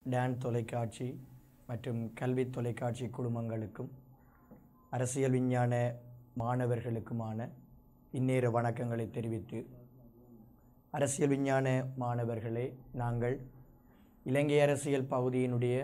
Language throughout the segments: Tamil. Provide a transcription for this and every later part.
டான் தொலைக்காட்சி மற்றும் கல்வி தொலைக்காட்சி குழுமங்களுக்கும் அரசியல் விஞ்ஞான மாணவர்களுக்குமான இந்நேர வணக்கங்களை தெரிவித்து அரசியல் விஞ்ஞான மாணவர்களே நாங்கள் இலங்கை அரசியல் பகுதியினுடைய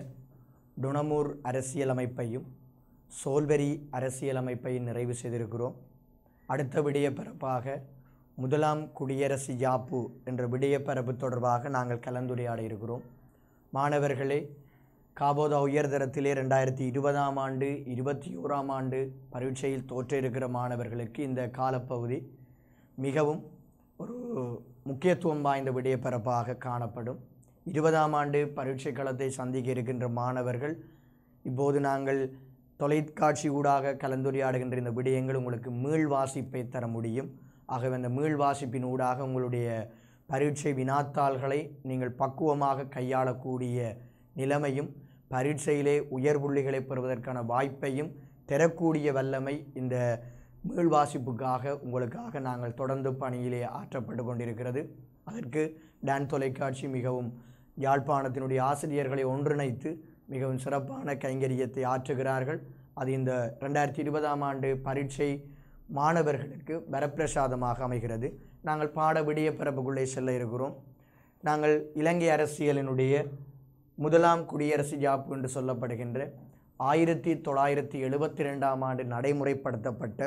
டுணமூர் அரசியலமைப்பையும் சோல்வெரி அரசியலமைப்பையும் நிறைவு செய்திருக்கிறோம் அடுத்த விடயப்பரப்பாக முதலாம் குடியரசு யாப்பு என்ற விடயப்பரப்பு தொடர்பாக நாங்கள் கலந்துரையாட இருக்கிறோம் மாணவர்களே காபோதா உயர்தரத்திலே ரெண்டாயிரத்தி இருபதாம் ஆண்டு இருபத்தி ஓராம் ஆண்டு பரீட்சையில் தோற்ற இருக்கிற மாணவர்களுக்கு இந்த காலப்பகுதி மிகவும் ஒரு முக்கியத்துவம் வாய்ந்த விடயப்பரப்பாக காணப்படும் இருபதாம் ஆண்டு பரீட்சை களத்தை சந்திக்க இருக்கின்ற மாணவர்கள் இப்போது நாங்கள் தொலைக்காட்சி ஊடாக கலந்துரையாடுகின்ற இந்த விடயங்கள் உங்களுக்கு மீள் வாசிப்பை தர முடியும் ஆகவே அந்த மீள் வாசிப்பின் ஊடாக உங்களுடைய பரீட்சை வினாத்தாள்களை நீங்கள் பக்குவமாக கையாளக்கூடிய நிலைமையும் பரீட்சையிலே உயர் புள்ளிகளை பெறுவதற்கான வாய்ப்பையும் தரக்கூடிய வல்லமை இந்த மீள் வாசிப்புக்காக உங்களுக்காக நாங்கள் தொடர்ந்து பணியிலே ஆற்றப்பட்டு கொண்டிருக்கிறது அதற்கு டான் தொலைக்காட்சி மிகவும் யாழ்ப்பாணத்தினுடைய ஆசிரியர்களை ஒன்றிணைத்து மிகவும் சிறப்பான கைங்கரியத்தை ஆற்றுகிறார்கள் அது இந்த ரெண்டாயிரத்தி இருபதாம் ஆண்டு பரீட்சை மாணவர்களுக்கு வரப்பிரசாதமாக அமைகிறது நாங்கள் பாட விடிய பிறப்புக்குள்ளே செல்ல இருக்கிறோம் நாங்கள் இலங்கை அரசியலினுடைய முதலாம் குடியரசு ஜாப்பு என்று சொல்லப்படுகின்ற ஆயிரத்தி தொள்ளாயிரத்தி எழுபத்தி ரெண்டாம் ஆண்டு நடைமுறைப்படுத்தப்பட்ட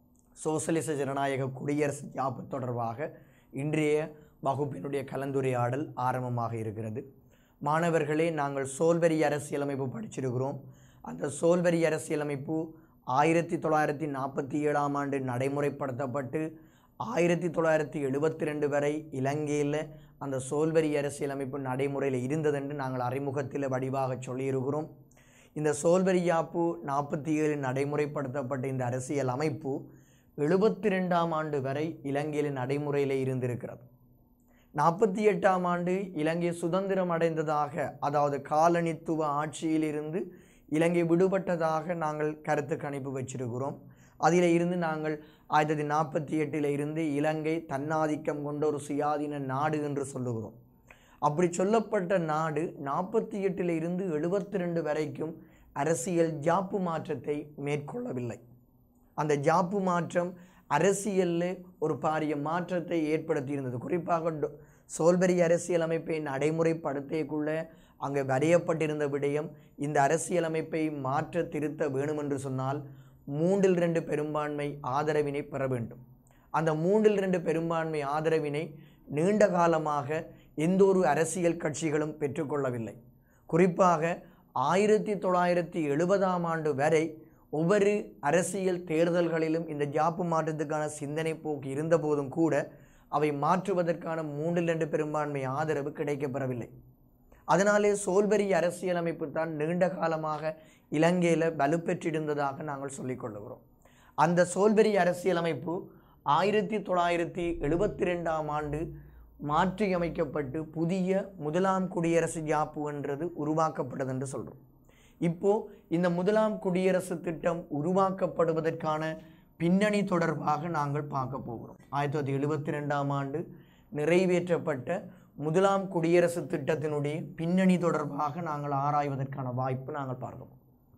சோசலிச ஜனநாயக குடியரசு ஜாப்பு தொடர்பாக இன்றைய வகுப்பினுடைய கலந்துரையாடல் ஆரம்பமாக இருக்கிறது மாணவர்களே நாங்கள் சோல்வெரி அரசியலமைப்பு படிச்சிருக்கிறோம் அந்த சோல்வெரி அரசியலமைப்பு ஆயிரத்தி தொள்ளாயிரத்தி நாற்பத்தி ஏழாம் ஆண்டு நடைமுறைப்படுத்தப்பட்டு ஆயிரத்தி தொள்ளாயிரத்தி எழுபத்தி ரெண்டு வரை இலங்கையில் அந்த சோல்வெரி அரசியலமைப்பு நடைமுறையில் இருந்ததென்று நாங்கள் அறிமுகத்தில் வடிவாக சொல்லியிருக்கிறோம் இந்த சோல்வெரி யாப்பு நாற்பத்தி ஏழு நடைமுறைப்படுத்தப்பட்ட இந்த அரசியல் அமைப்பு எழுபத்தி ரெண்டாம் ஆண்டு வரை இலங்கையில் நடைமுறையில் இருந்திருக்கிறது நாற்பத்தி எட்டாம் ஆண்டு இலங்கை சுதந்திரம் அடைந்ததாக அதாவது காலனித்துவ ஆட்சியிலிருந்து இலங்கை விடுபட்டதாக நாங்கள் கருத்து கணிப்பு வச்சிருக்கிறோம் அதில் இருந்து நாங்கள் ஆயிரத்தி தொள்ளாயிரத்தி நாற்பத்தி எட்டில் இருந்து இலங்கை தன்னாதிக்கம் கொண்ட ஒரு சுயாதீன நாடு என்று சொல்லுகிறோம் அப்படி சொல்லப்பட்ட நாடு நாற்பத்தி எட்டில் இருந்து எழுபத்தி ரெண்டு வரைக்கும் அரசியல் ஜாப்பு மாற்றத்தை மேற்கொள்ளவில்லை அந்த ஜாப்பு மாற்றம் அரசியலில் ஒரு பாரிய மாற்றத்தை ஏற்படுத்தியிருந்தது குறிப்பாக டொ- சோல்பெரி அரசியலமைப்பை நடைமுறைப்படுத்தியக்குள்ள அங்கே வரையப்பட்டிருந்த விடயம் இந்த அரசியலமைப்பை மாற்ற திருத்த வேணுமென்று சொன்னால் மூன்றில் ரெண்டு பெரும்பான்மை ஆதரவினை பெற வேண்டும் அந்த மூன்றில் ரெண்டு பெரும்பான்மை ஆதரவினை நீண்ட காலமாக எந்த ஒரு அரசியல் கட்சிகளும் பெற்றுக்கொள்ளவில்லை குறிப்பாக ஆயிரத்தி தொள்ளாயிரத்தி எழுபதாம் ஆண்டு வரை ஒவ்வொரு அரசியல் தேர்தல்களிலும் இந்த ஜாப்பு மாற்றத்துக்கான சிந்தனை போக்கு இருந்தபோதும் கூட அவை மாற்றுவதற்கான மூன்றில் ரெண்டு பெரும்பான்மை ஆதரவு கிடைக்கப்பெறவில்லை அதனாலே சோல்பெரி அரசியலமைப்பு தான் நீண்ட காலமாக இலங்கையில் வலுப்பெற்றிருந்ததாக நாங்கள் சொல்லிக்கொள்ளுகிறோம் அந்த சோல்பெரி அரசியலமைப்பு ஆயிரத்தி தொள்ளாயிரத்தி எழுபத்தி ரெண்டாம் ஆண்டு மாற்றியமைக்கப்பட்டு புதிய முதலாம் குடியரசு ஜாப்பு என்றது உருவாக்கப்பட்டது என்று சொல்கிறோம் இப்போ இந்த முதலாம் குடியரசு திட்டம் உருவாக்கப்படுவதற்கான பின்னணி தொடர்பாக நாங்கள் பார்க்க போகிறோம் ஆயிரத்தி தொள்ளாயிரத்தி எழுபத்தி ரெண்டாம் ஆண்டு நிறைவேற்றப்பட்ட முதலாம் குடியரசு திட்டத்தினுடைய பின்னணி தொடர்பாக நாங்கள் ஆராய்வதற்கான வாய்ப்பு நாங்கள் பார்க்கிறோம்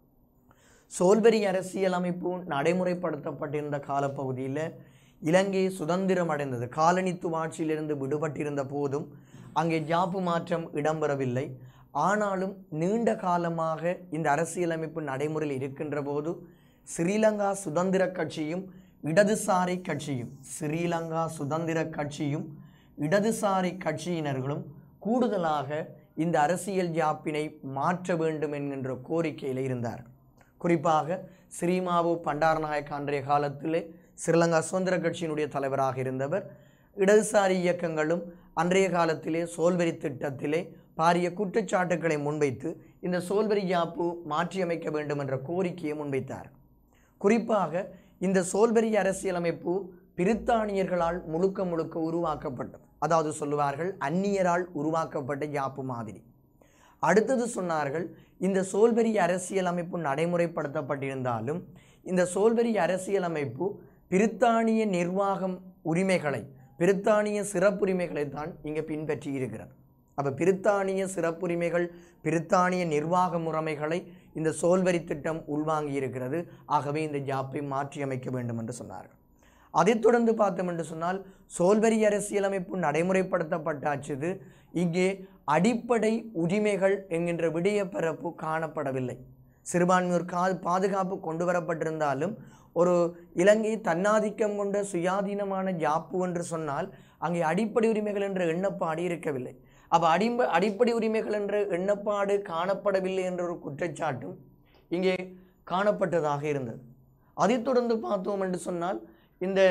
சோல்பெரி அரசியலமைப்பு நடைமுறைப்படுத்தப்பட்டிருந்த காலப்பகுதியில் இலங்கை சுதந்திரம் அடைந்தது காலனித்துவ ஆட்சியிலிருந்து விடுபட்டிருந்த போதும் அங்கே ஜாப்பு மாற்றம் இடம்பெறவில்லை ஆனாலும் நீண்ட காலமாக இந்த அரசியலமைப்பு நடைமுறையில் இருக்கின்ற போது ஸ்ரீலங்கா சுதந்திர கட்சியும் இடதுசாரி கட்சியும் ஸ்ரீலங்கா சுதந்திர கட்சியும் இடதுசாரி கட்சியினர்களும் கூடுதலாக இந்த அரசியல் ஜாப்பினை மாற்ற வேண்டும் என்கின்ற கோரிக்கையில் இருந்தார் குறிப்பாக ஸ்ரீமாவு பண்டாரநாயக்க அன்றைய காலத்திலே ஸ்ரீலங்கா சுதந்திர கட்சியினுடைய தலைவராக இருந்தவர் இடதுசாரி இயக்கங்களும் அன்றைய காலத்திலே சோல்வெரி திட்டத்திலே பாரிய குற்றச்சாட்டுக்களை முன்வைத்து இந்த சோல்வெரி யாப்பு மாற்றியமைக்க வேண்டும் என்ற கோரிக்கையை முன்வைத்தார் குறிப்பாக இந்த சோல்பெரி அரசியலமைப்பு பிரித்தானியர்களால் முழுக்க முழுக்க உருவாக்கப்பட்டது அதாவது சொல்லுவார்கள் அந்நியரால் உருவாக்கப்பட்ட யாப்பு மாதிரி அடுத்தது சொன்னார்கள் இந்த சோல்பெரி அரசியலமைப்பு நடைமுறைப்படுத்தப்பட்டிருந்தாலும் இந்த சோல்பெரி அரசியலமைப்பு பிரித்தானிய நிர்வாகம் உரிமைகளை பிரித்தானிய சிறப்புரிமைகளை தான் இங்கே பின்பற்றி இருக்கிறது அப்போ பிரித்தானிய சிறப்புரிமைகள் பிரித்தானிய நிர்வாக முறைமைகளை இந்த சோல்வரி திட்டம் உள்வாங்கி இருக்கிறது ஆகவே இந்த ஜாப்பை மாற்றி அமைக்க வேண்டும் என்று சொன்னார்கள் அதைத் தொடர்ந்து பார்த்தோம் என்று சொன்னால் சோல்வரி அரசியலமைப்பு நடைமுறைப்படுத்தப்பட்டாச்சுது இங்கே அடிப்படை உரிமைகள் என்கின்ற விடய பரப்பு காணப்படவில்லை சிறுபான்மையோர் கா பாதுகாப்பு கொண்டு வரப்பட்டிருந்தாலும் ஒரு இலங்கை தன்னாதிக்கம் கொண்ட சுயாதீனமான ஜாப்பு என்று சொன்னால் அங்கே அடிப்படை உரிமைகள் என்ற எண்ணப்பாடு இருக்கவில்லை அப்போ அடிம்ப அடிப்படை உரிமைகள் என்ற எண்ணப்பாடு காணப்படவில்லை என்ற ஒரு குற்றச்சாட்டும் இங்கே காணப்பட்டதாக இருந்தது அதைத் தொடர்ந்து பார்த்தோம் என்று சொன்னால் இந்த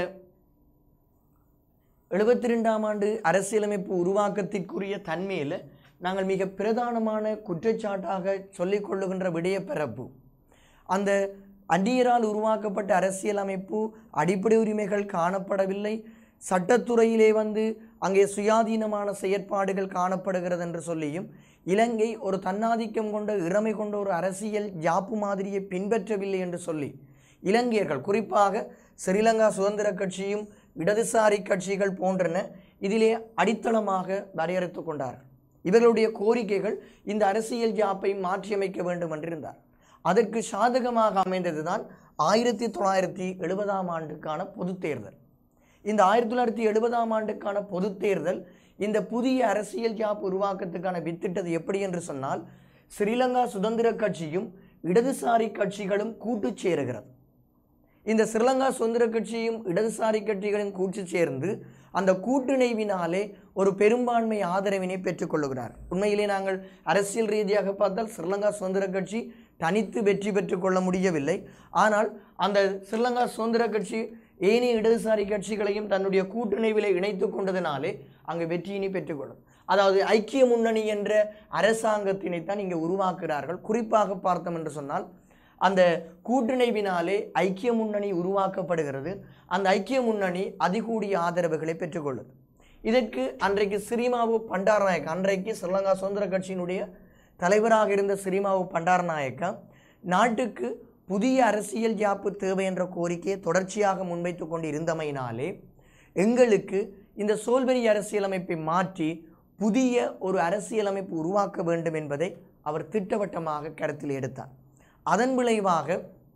எழுபத்தி ரெண்டாம் ஆண்டு அரசியலமைப்பு உருவாக்கத்திற்குரிய தன்மையில் நாங்கள் மிக பிரதானமான குற்றச்சாட்டாக சொல்லிக் கொள்ளுகின்ற விடயப்பரப்பு அந்த அந்நியரால் உருவாக்கப்பட்ட அரசியலமைப்பு அடிப்படை உரிமைகள் காணப்படவில்லை சட்டத்துறையிலே வந்து அங்கே சுயாதீனமான செயற்பாடுகள் காணப்படுகிறது என்று சொல்லியும் இலங்கை ஒரு தன்னாதிக்கம் கொண்ட இறமை கொண்ட ஒரு அரசியல் ஜாப்பு மாதிரியை பின்பற்றவில்லை என்று சொல்லி இலங்கையர்கள் குறிப்பாக ஸ்ரீலங்கா சுதந்திர கட்சியும் இடதுசாரி கட்சிகள் போன்றன இதிலே அடித்தளமாக வரையறுத்து கொண்டார்கள் இவர்களுடைய கோரிக்கைகள் இந்த அரசியல் ஜாப்பை மாற்றியமைக்க வேண்டும் என்றிருந்தார் அதற்கு சாதகமாக அமைந்ததுதான் ஆயிரத்தி தொள்ளாயிரத்தி எழுபதாம் ஆண்டுக்கான பொதுத் தேர்தல் இந்த ஆயிரத்தி தொள்ளாயிரத்தி எழுபதாம் ஆண்டுக்கான பொதுத் தேர்தல் இந்த புதிய அரசியல் ஜாப் உருவாக்கத்துக்கான வித்திட்டது எப்படி என்று சொன்னால் ஸ்ரீலங்கா சுதந்திர கட்சியும் இடதுசாரி கட்சிகளும் கூட்டு சேருகிறது இந்த ஸ்ரீலங்கா சுதந்திர கட்சியும் இடதுசாரி கட்சிகளும் கூட்டு சேர்ந்து அந்த கூட்டிணைவினாலே ஒரு பெரும்பான்மை ஆதரவினை பெற்றுக்கொள்ளுகிறார் உண்மையிலே நாங்கள் அரசியல் ரீதியாக பார்த்தால் ஸ்ரீலங்கா சுதந்திர கட்சி தனித்து வெற்றி பெற்றுக்கொள்ள முடியவில்லை ஆனால் அந்த ஸ்ரீலங்கா சுதந்திர கட்சி ஏனைய இடதுசாரி கட்சிகளையும் தன்னுடைய கூட்டணிவிலே இணைத்து கொண்டதினாலே அங்கு வெற்றியினை பெற்றுக்கொள்ளும் அதாவது ஐக்கிய முன்னணி என்ற அரசாங்கத்தினைத்தான் இங்கே உருவாக்குகிறார்கள் குறிப்பாக பார்த்தோம் என்று சொன்னால் அந்த கூட்டிணைவினாலே ஐக்கிய முன்னணி உருவாக்கப்படுகிறது அந்த ஐக்கிய முன்னணி அதிகூடிய ஆதரவுகளை பெற்றுக்கொள்ளுது இதற்கு அன்றைக்கு சிறிமாவு பண்டாரநாயக் அன்றைக்கு ஸ்ரீலங்கா சுதந்திர கட்சியினுடைய தலைவராக இருந்த சிறிமாவு பண்டாரநாயக்கா நாட்டுக்கு புதிய அரசியல் ஜாப்பு தேவை என்ற கோரிக்கையை தொடர்ச்சியாக முன்வைத்து கொண்டு இருந்தமையினாலே எங்களுக்கு இந்த சோல்வெரி அரசியலமைப்பை மாற்றி புதிய ஒரு அரசியலமைப்பு உருவாக்க வேண்டும் என்பதை அவர் திட்டவட்டமாக கருத்தில் எடுத்தார் அதன் விளைவாக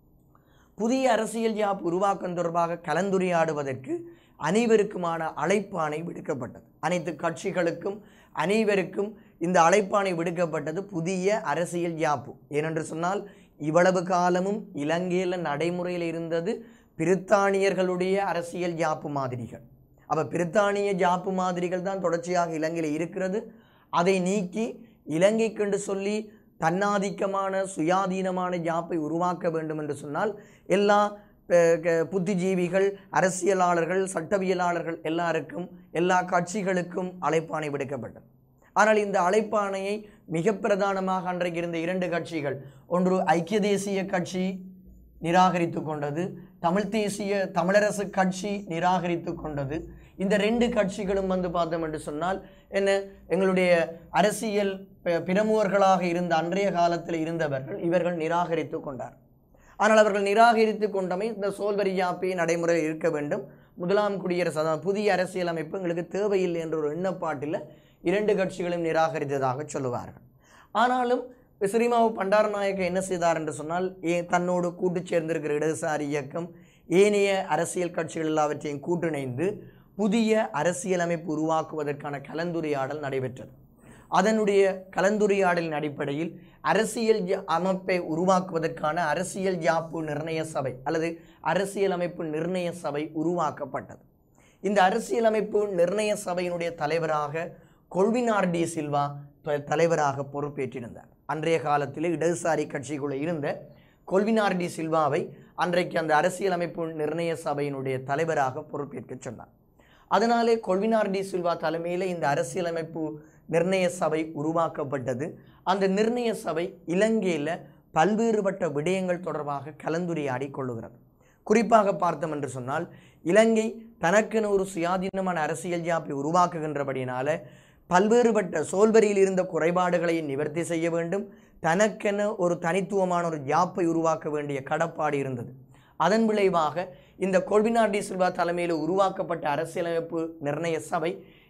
புதிய அரசியல் ஜாப் உருவாக்கம் தொடர்பாக கலந்துரையாடுவதற்கு அனைவருக்குமான அழைப்பாணை விடுக்கப்பட்டது அனைத்து கட்சிகளுக்கும் அனைவருக்கும் இந்த அழைப்பாணை விடுக்கப்பட்டது புதிய அரசியல் ஜாப்பு ஏனென்று சொன்னால் இவ்வளவு காலமும் இலங்கையில் நடைமுறையில் இருந்தது பிரித்தானியர்களுடைய அரசியல் ஜாப்பு மாதிரிகள் அப்போ பிரித்தானிய ஜாப்பு மாதிரிகள் தான் தொடர்ச்சியாக இலங்கையில் இருக்கிறது அதை நீக்கி இலங்கைக்கென்று சொல்லி தன்னாதிக்கமான சுயாதீனமான ஜாப்பை உருவாக்க வேண்டும் என்று சொன்னால் எல்லா அஹ், க- புத்திஜீவிகள் அரசியலாளர்கள் சட்டவியலாளர்கள் எல்லாருக்கும் எல்லா கட்சிகளுக்கும் அழைப்பாணை விடுக்கப்பட்டது ஆனால் இந்த அழைப்பாணையை மிக பிரதானமாக அன்றைக்கு இருந்த இரண்டு கட்சிகள் ஒன்று ஐக்கிய தேசிய கட்சி நிராகரித்து கொண்டது தமிழ் தேசிய தமிழரசு கட்சி நிராகரித்து கொண்டது இந்த ரெண்டு கட்சிகளும் வந்து பார்த்தோம் என்று சொன்னால் என்ன எங்களுடைய அரசியல் ப- பிரமுகர்களாக இருந்த அன்றைய காலத்தில் இருந்தவர்கள் இவர்கள் நிராகரித்து கொண்டார் ஆனால் அவர்கள் நிராகரித்து கொண்டமை இந்த சோல்வரி யாப்பை நடைமுறையில் இருக்க வேண்டும் முதலாம் குடியரசு அதாவது புதிய அரசியலமைப்பு எங்களுக்கு தேவையில்லை என்ற ஒரு எண்ணப்பாட்டில் இரண்டு கட்சிகளும் நிராகரித்ததாக சொல்லுவார்கள் ஆனாலும் ஸ்ரீமாவு பண்டாரநாயக்க என்ன செய்தார் என்று சொன்னால் ஏ தன்னோடு கூட்டு சேர்ந்திருக்கிற இடதுசாரி இயக்கம் ஏனைய அரசியல் கட்சிகள் எல்லாவற்றையும் கூட்டிணைந்து புதிய அரசியலமைப்பு உருவாக்குவதற்கான கலந்துரையாடல் நடைபெற்றது அதனுடைய கலந்துரையாடலின் அடிப்படையில் அரசியல் ஜ- அமைப்பை உருவாக்குவதற்கான அரசியல் ஜாப்பு நிர்ணய சபை அல்லது அரசியலமைப்பு நிர்ணய சபை உருவாக்கப்பட்டது இந்த அரசியலமைப்பு நிர்ணய சபையினுடைய தலைவராக கொள்வினார் டி சில்வா த- தலைவராக பொறுப்பேற்றிருந்தார் அன்றைய காலத்தில் இடதுசாரி கட்சிக்குள்ள இருந்த கொல்வினார் டி சில்வாவை அன்றைக்கு அந்த அரசியலமைப்பு நிர்ணய சபையினுடைய தலைவராக பொறுப்பேற்க சொன்னார் அதனாலே கொல்வினார் டி சில்வா தலைமையில் இந்த அரசியலமைப்பு நிர்ணய சபை உருவாக்கப்பட்டது அந்த நிர்ணய சபை இலங்கையில் பல்வேறுபட்ட விடயங்கள் தொடர்பாக கலந்துரையாடி கொள்ளுகிறது குறிப்பாக பார்த்தோம் என்று சொன்னால் இலங்கை தனக்கென ஒரு சுயாதீனமான அரசியல் ஜாப்பை உருவாக்குகின்றபடியினால பல்வேறுபட்ட சோல்வரியில் இருந்த குறைபாடுகளை நிவர்த்தி செய்ய வேண்டும் தனக்கென ஒரு தனித்துவமான ஒரு ஜாப்பை உருவாக்க வேண்டிய கடப்பாடு இருந்தது அதன் விளைவாக இந்த கொல்வினார் டி சில்வா தலைமையில் உருவாக்கப்பட்ட அரசியலமைப்பு நிர்ணய சபை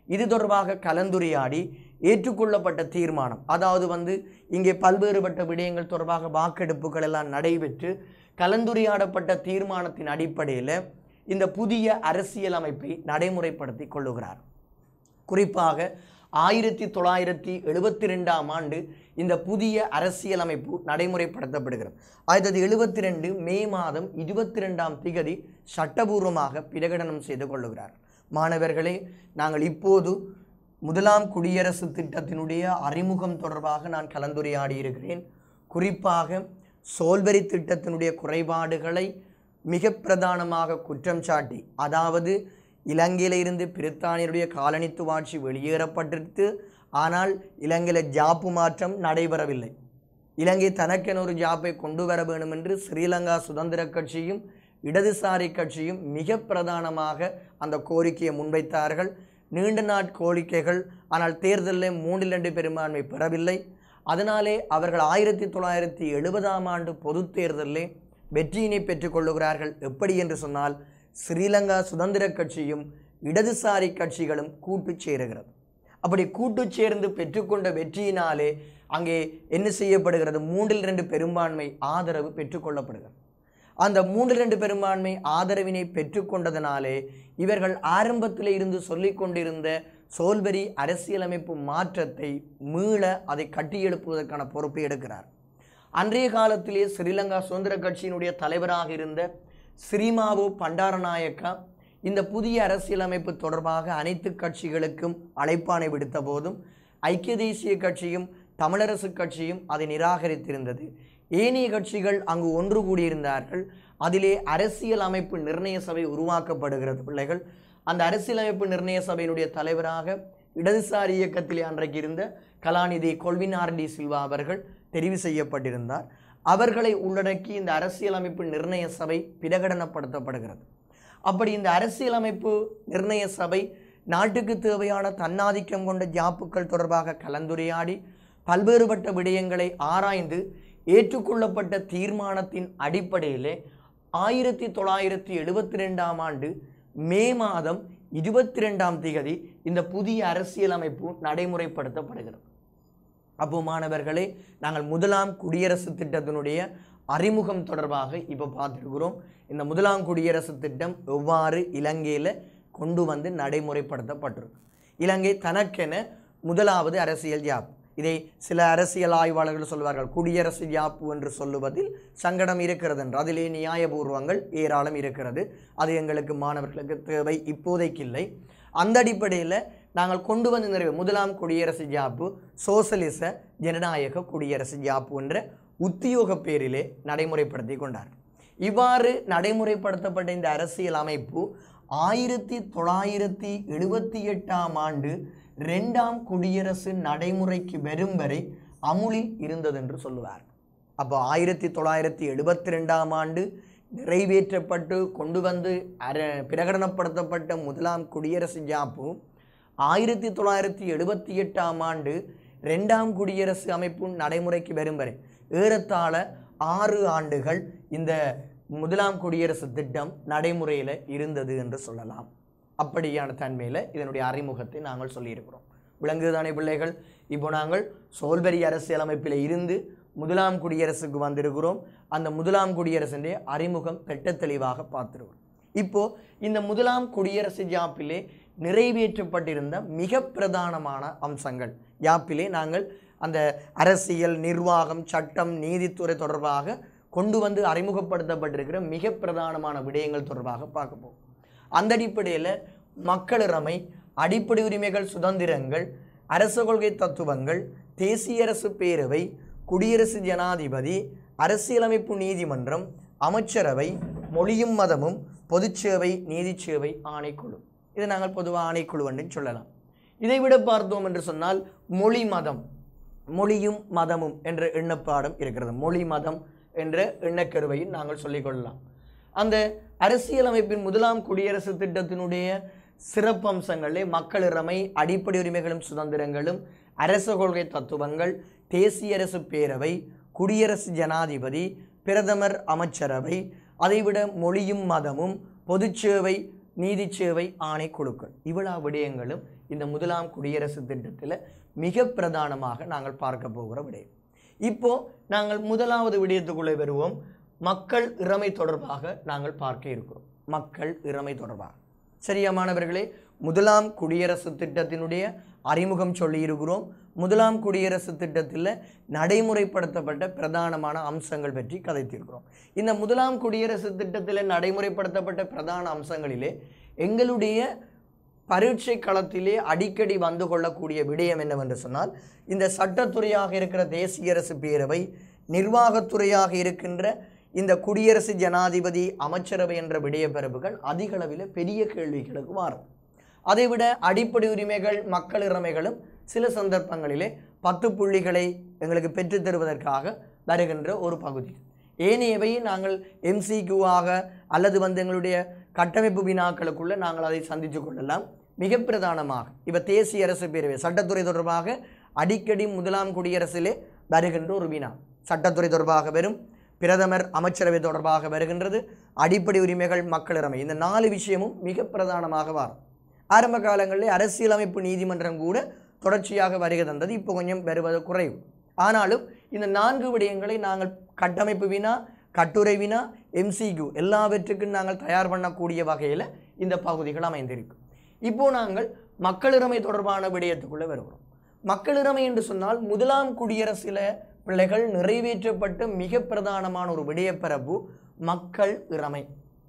இது தொடர்பாக கலந்துரையாடி ஏற்றுக்கொள்ளப்பட்ட தீர்மானம் அதாவது வந்து இங்கே பல்வேறுபட்ட விடயங்கள் தொடர்பாக வாக்கெடுப்புகள் எல்லாம் நடைபெற்று கலந்துரையாடப்பட்ட தீர்மானத்தின் அடிப்படையில் இந்த புதிய அரசியல் அமைப்பை நடைமுறைப்படுத்தி கொள்ளுகிறார் குறிப்பாக ஆயிரத்தி தொள்ளாயிரத்தி எழுபத்தி ரெண்டாம் ஆண்டு இந்த புதிய அரசியலமைப்பு நடைமுறைப்படுத்தப்படுகிறது ஆயிரத்தி தொள்ளாயிரத்தி எழுபத்தி ரெண்டு மே மாதம் இருபத்தி ரெண்டாம் திகதி சட்டபூர்வமாக பிரகடனம் செய்து கொள்ளுகிறார் மாணவர்களே நாங்கள் இப்போது முதலாம் குடியரசு திட்டத்தினுடைய அறிமுகம் தொடர்பாக நான் கலந்துரையாடி இருக்கிறேன் குறிப்பாக சோல்வரி திட்டத்தினுடைய குறைபாடுகளை மிக பிரதானமாக குற்றம் சாட்டி அதாவது இலங்கையில இருந்து பிரித்தானியருடைய காலனித்துவ ஆட்சி வெளியேறப்பட்டிருத்து ஆனால் இலங்கையில் ஜாப்பு மாற்றம் நடைபெறவில்லை இலங்கை தனக்கென ஒரு ஜாப்பை கொண்டு வர வேண்டும் என்று ஸ்ரீலங்கா சுதந்திர கட்சியும் இடதுசாரி கட்சியும் மிக பிரதானமாக அந்த கோரிக்கையை முன்வைத்தார்கள் நீண்ட நாட் கோரிக்கைகள் ஆனால் தேர்தலில் மூன்றில் ரெண்டு பெரும்பான்மை பெறவில்லை அதனாலே அவர்கள் ஆயிரத்தி தொள்ளாயிரத்தி எழுபதாம் ஆண்டு பொதுத் தேர்தலிலே வெற்றியினை பெற்றுக்கொள்ளுகிறார்கள் எப்படி என்று சொன்னால் ஸ்ரீலங்கா சுதந்திர கட்சியும் இடதுசாரி கட்சிகளும் கூட்டு சேருகிறது அப்படி கூட்டு சேர்ந்து பெற்றுக்கொண்ட வெற்றியினாலே அங்கே என்ன செய்யப்படுகிறது மூன்றில் ரெண்டு பெரும்பான்மை ஆதரவு பெற்றுக்கொள்ளப்படுகிறது அந்த மூன்று ரெண்டு பெரும்பான்மை ஆதரவினை பெற்றுக்கொண்டதனாலே இவர்கள் ஆரம்பத்தில் இருந்து சொல்லிக் கொண்டிருந்த சோல்பரி அரசியலமைப்பு மாற்றத்தை மீள அதை கட்டியெழுப்புவதற்கான பொறுப்பை எடுக்கிறார் அன்றைய காலத்திலே ஸ்ரீலங்கா சுதந்திர கட்சியினுடைய தலைவராக இருந்த ஸ்ரீமாவு பண்டாரநாயக்கா இந்த புதிய அரசியலமைப்பு தொடர்பாக அனைத்து கட்சிகளுக்கும் அழைப்பானை விடுத்த போதும் ஐக்கிய தேசிய கட்சியும் தமிழரசு கட்சியும் அதை நிராகரித்திருந்தது ஏனைய கட்சிகள் அங்கு ஒன்று கூடியிருந்தார்கள் அதிலே அரசியல் அமைப்பு நிர்ணய சபை உருவாக்கப்படுகிறது பிள்ளைகள் அந்த அரசியலமைப்பு நிர்ணய சபையினுடைய தலைவராக இடதுசாரி இயக்கத்திலே அன்றைக்கு இருந்த கலாநிதி கொல்வினார் டி சில்வா அவர்கள் தெரிவு செய்யப்பட்டிருந்தார் அவர்களை உள்ளடக்கி இந்த அரசியலமைப்பு நிர்ணய சபை பிரகடனப்படுத்தப்படுகிறது அப்படி இந்த அரசியலமைப்பு நிர்ணய சபை நாட்டுக்கு தேவையான தன்னாதிக்கம் கொண்ட ஜாப்புக்கள் தொடர்பாக கலந்துரையாடி பல்வேறுபட்ட விடயங்களை ஆராய்ந்து ஏற்றுக்கொள்ளப்பட்ட தீர்மானத்தின் அடிப்படையிலே ஆயிரத்தி தொள்ளாயிரத்தி எழுபத்தி ரெண்டாம் ஆண்டு மே மாதம் இருபத்தி ரெண்டாம் திகதி இந்த புதிய அரசியலமைப்பு நடைமுறைப்படுத்தப்படுகிறது அப்போ மாணவர்களே நாங்கள் முதலாம் குடியரசு திட்டத்தினுடைய அறிமுகம் தொடர்பாக இப்போ பார்த்துருக்கிறோம் இந்த முதலாம் குடியரசு திட்டம் எவ்வாறு இலங்கையில் கொண்டு வந்து நடைமுறைப்படுத்தப்பட்டிருக்கு இலங்கை தனக்கென முதலாவது அரசியல் ஜாப் இதை சில அரசியல் ஆய்வாளர்கள் சொல்வார்கள் குடியரசு ஜாப்பு என்று சொல்லுவதில் சங்கடம் இருக்கிறது என்று அதிலே நியாயபூர்வங்கள் ஏராளம் இருக்கிறது அது எங்களுக்கு மாணவர்களுக்கு தேவை இப்போதைக்கு இல்லை அந்த அடிப்படையில் நாங்கள் கொண்டு வந்து நிறைவு முதலாம் குடியரசு ஜாப்பு சோசலிச ஜனநாயக குடியரசு ஜாப்பு என்ற உத்தியோக பேரிலே நடைமுறைப்படுத்தி கொண்டார் இவ்வாறு நடைமுறைப்படுத்தப்பட்ட இந்த அரசியல் அமைப்பு ஆயிரத்தி தொள்ளாயிரத்தி எழுபத்தி எட்டாம் ஆண்டு ரெண்டாம் குடியரசு நடைமுறைக்கு வரும் வரை அமுலில் இருந்தது என்று சொல்லுவார் அப்போ ஆயிரத்தி தொள்ளாயிரத்தி எழுபத்தி ரெண்டாம் ஆண்டு நிறைவேற்றப்பட்டு கொண்டு வந்து அர பிரகடனப்படுத்தப்பட்ட முதலாம் குடியரசு ஜாப்பு ஆயிரத்தி தொள்ளாயிரத்தி எழுபத்தி எட்டாம் ஆண்டு ரெண்டாம் குடியரசு அமைப்பு நடைமுறைக்கு வரும் வரை ஏறத்தாழ ஆறு ஆண்டுகள் இந்த முதலாம் குடியரசு திட்டம் நடைமுறையில் இருந்தது என்று சொல்லலாம் அப்படியான தன்மையில் இதனுடைய அறிமுகத்தை நாங்கள் சொல்லியிருக்கிறோம் விளங்குதானே பிள்ளைகள் இப்போ நாங்கள் சோல்பரி அரசியலமைப்பில் இருந்து முதலாம் குடியரசுக்கு வந்திருக்கிறோம் அந்த முதலாம் குடியரசுடைய அறிமுகம் திட்ட தெளிவாக பார்த்துருக்கிறோம் இப்போ இந்த முதலாம் குடியரசு ஜாப்பிலே நிறைவேற்றப்பட்டிருந்த மிக பிரதானமான அம்சங்கள் ஜாப்பிலே நாங்கள் அந்த அரசியல் நிர்வாகம் சட்டம் நீதித்துறை தொடர்பாக கொண்டு வந்து அறிமுகப்படுத்தப்பட்டிருக்கிற மிக பிரதானமான விடயங்கள் தொடர்பாக பார்க்க போகும் அந்த அடிப்படையில் மக்களிறமை அடிப்படை உரிமைகள் சுதந்திரங்கள் அரச கொள்கை தத்துவங்கள் தேசிய அரசு பேரவை குடியரசு ஜனாதிபதி அரசியலமைப்பு நீதிமன்றம் அமைச்சரவை மொழியும் மதமும் பொதுச்சேவை நீதிச்சேவை ஆணைக்குழு இது நாங்கள் பொதுவாக ஆணைக்குழு என்று சொல்லலாம் இதை விட பார்த்தோம் என்று சொன்னால் மொழி மதம் மொழியும் மதமும் என்ற எண்ணப்பாடம் இருக்கிறது மொழி மதம் என்ற எண்ணக்கருவையும் நாங்கள் சொல்லிக்கொள்ளலாம் அந்த அரசியலமைப்பின் முதலாம் குடியரசு திட்டத்தினுடைய சிறப்பம்சங்களே மக்களிறமை அடிப்படை உரிமைகளும் சுதந்திரங்களும் அரச கொள்கை தத்துவங்கள் தேசிய அரசு பேரவை குடியரசு ஜனாதிபதி பிரதமர் அமைச்சரவை அதைவிட மொழியும் மதமும் பொதுச்சேவை நீதி சேவை ஆணைக்குழுக்கள் இவ்வளவு விடயங்களும் இந்த முதலாம் குடியரசு திட்டத்தில் மிக பிரதானமாக நாங்கள் பார்க்க போகிற விடயம் இப்போ நாங்கள் முதலாவது விடயத்துக்குள்ளே வருவோம் மக்கள் இறமை தொடர்பாக நாங்கள் பார்க்க இருக்கிறோம் மக்கள் இறமை தொடர்பாக சரியா மாணவர்களே முதலாம் குடியரசு திட்டத்தினுடைய அறிமுகம் சொல்லியிருக்கிறோம் முதலாம் குடியரசு திட்டத்தில் நடைமுறைப்படுத்தப்பட்ட பிரதானமான அம்சங்கள் பற்றி கதைத்திருக்கிறோம் இந்த முதலாம் குடியரசு திட்டத்தில் நடைமுறைப்படுத்தப்பட்ட பிரதான அம்சங்களிலே எங்களுடைய பரீட்சை களத்திலே அடிக்கடி வந்து கொள்ளக்கூடிய விடயம் என்னவென்று சொன்னால் இந்த சட்டத்துறையாக இருக்கிற தேசிய அரசு பேரவை நிர்வாகத்துறையாக இருக்கின்ற இந்த குடியரசு ஜனாதிபதி அமைச்சரவை என்ற விடயப்பரப்புகள் அதிக அளவில் பெரிய கேள்விகளுக்கு மாறும் அதைவிட அடிப்படை உரிமைகள் மக்கள் இறமைகளும் சில சந்தர்ப்பங்களிலே பத்து புள்ளிகளை எங்களுக்கு பெற்றுத் தருவதற்காக வருகின்ற ஒரு பகுதி ஏனையவை நாங்கள் எம்சிக்யூவாக அல்லது வந்து எங்களுடைய கட்டமைப்பு வினாக்களுக்குள்ள நாங்கள் அதை சந்தித்து கொள்ளலாம் மிக பிரதானமாக இப்போ தேசிய அரசு பேரவை சட்டத்துறை தொடர்பாக அடிக்கடி முதலாம் குடியரசிலே வருகின்ற ஒரு வினா சட்டத்துறை தொடர்பாக வரும் பிரதமர் அமைச்சரவை தொடர்பாக வருகின்றது அடிப்படை உரிமைகள் மக்களிறமை இந்த நாலு விஷயமும் மிக பிரதானமாக வரும் ஆரம்ப காலங்களில் அரசியலமைப்பு நீதிமன்றம் கூட தொடர்ச்சியாக வருகை தந்தது இப்போ கொஞ்சம் வருவது குறைவு ஆனாலும் இந்த நான்கு விடயங்களை நாங்கள் கட்டமைப்பு வினா கட்டுரை வினா எம்சிக்யூ எல்லாவற்றுக்கும் நாங்கள் தயார் பண்ணக்கூடிய வகையில் இந்த பகுதிகள் அமைந்திருக்கும் இப்போ நாங்கள் மக்களிறமை தொடர்பான விடயத்துக்குள்ளே வருகிறோம் மக்களிறமை என்று சொன்னால் முதலாம் குடியரசில் பிள்ளைகள் நிறைவேற்றப்பட்ட மிக பிரதானமான ஒரு விடயப்பரப்பு மக்கள் இறமை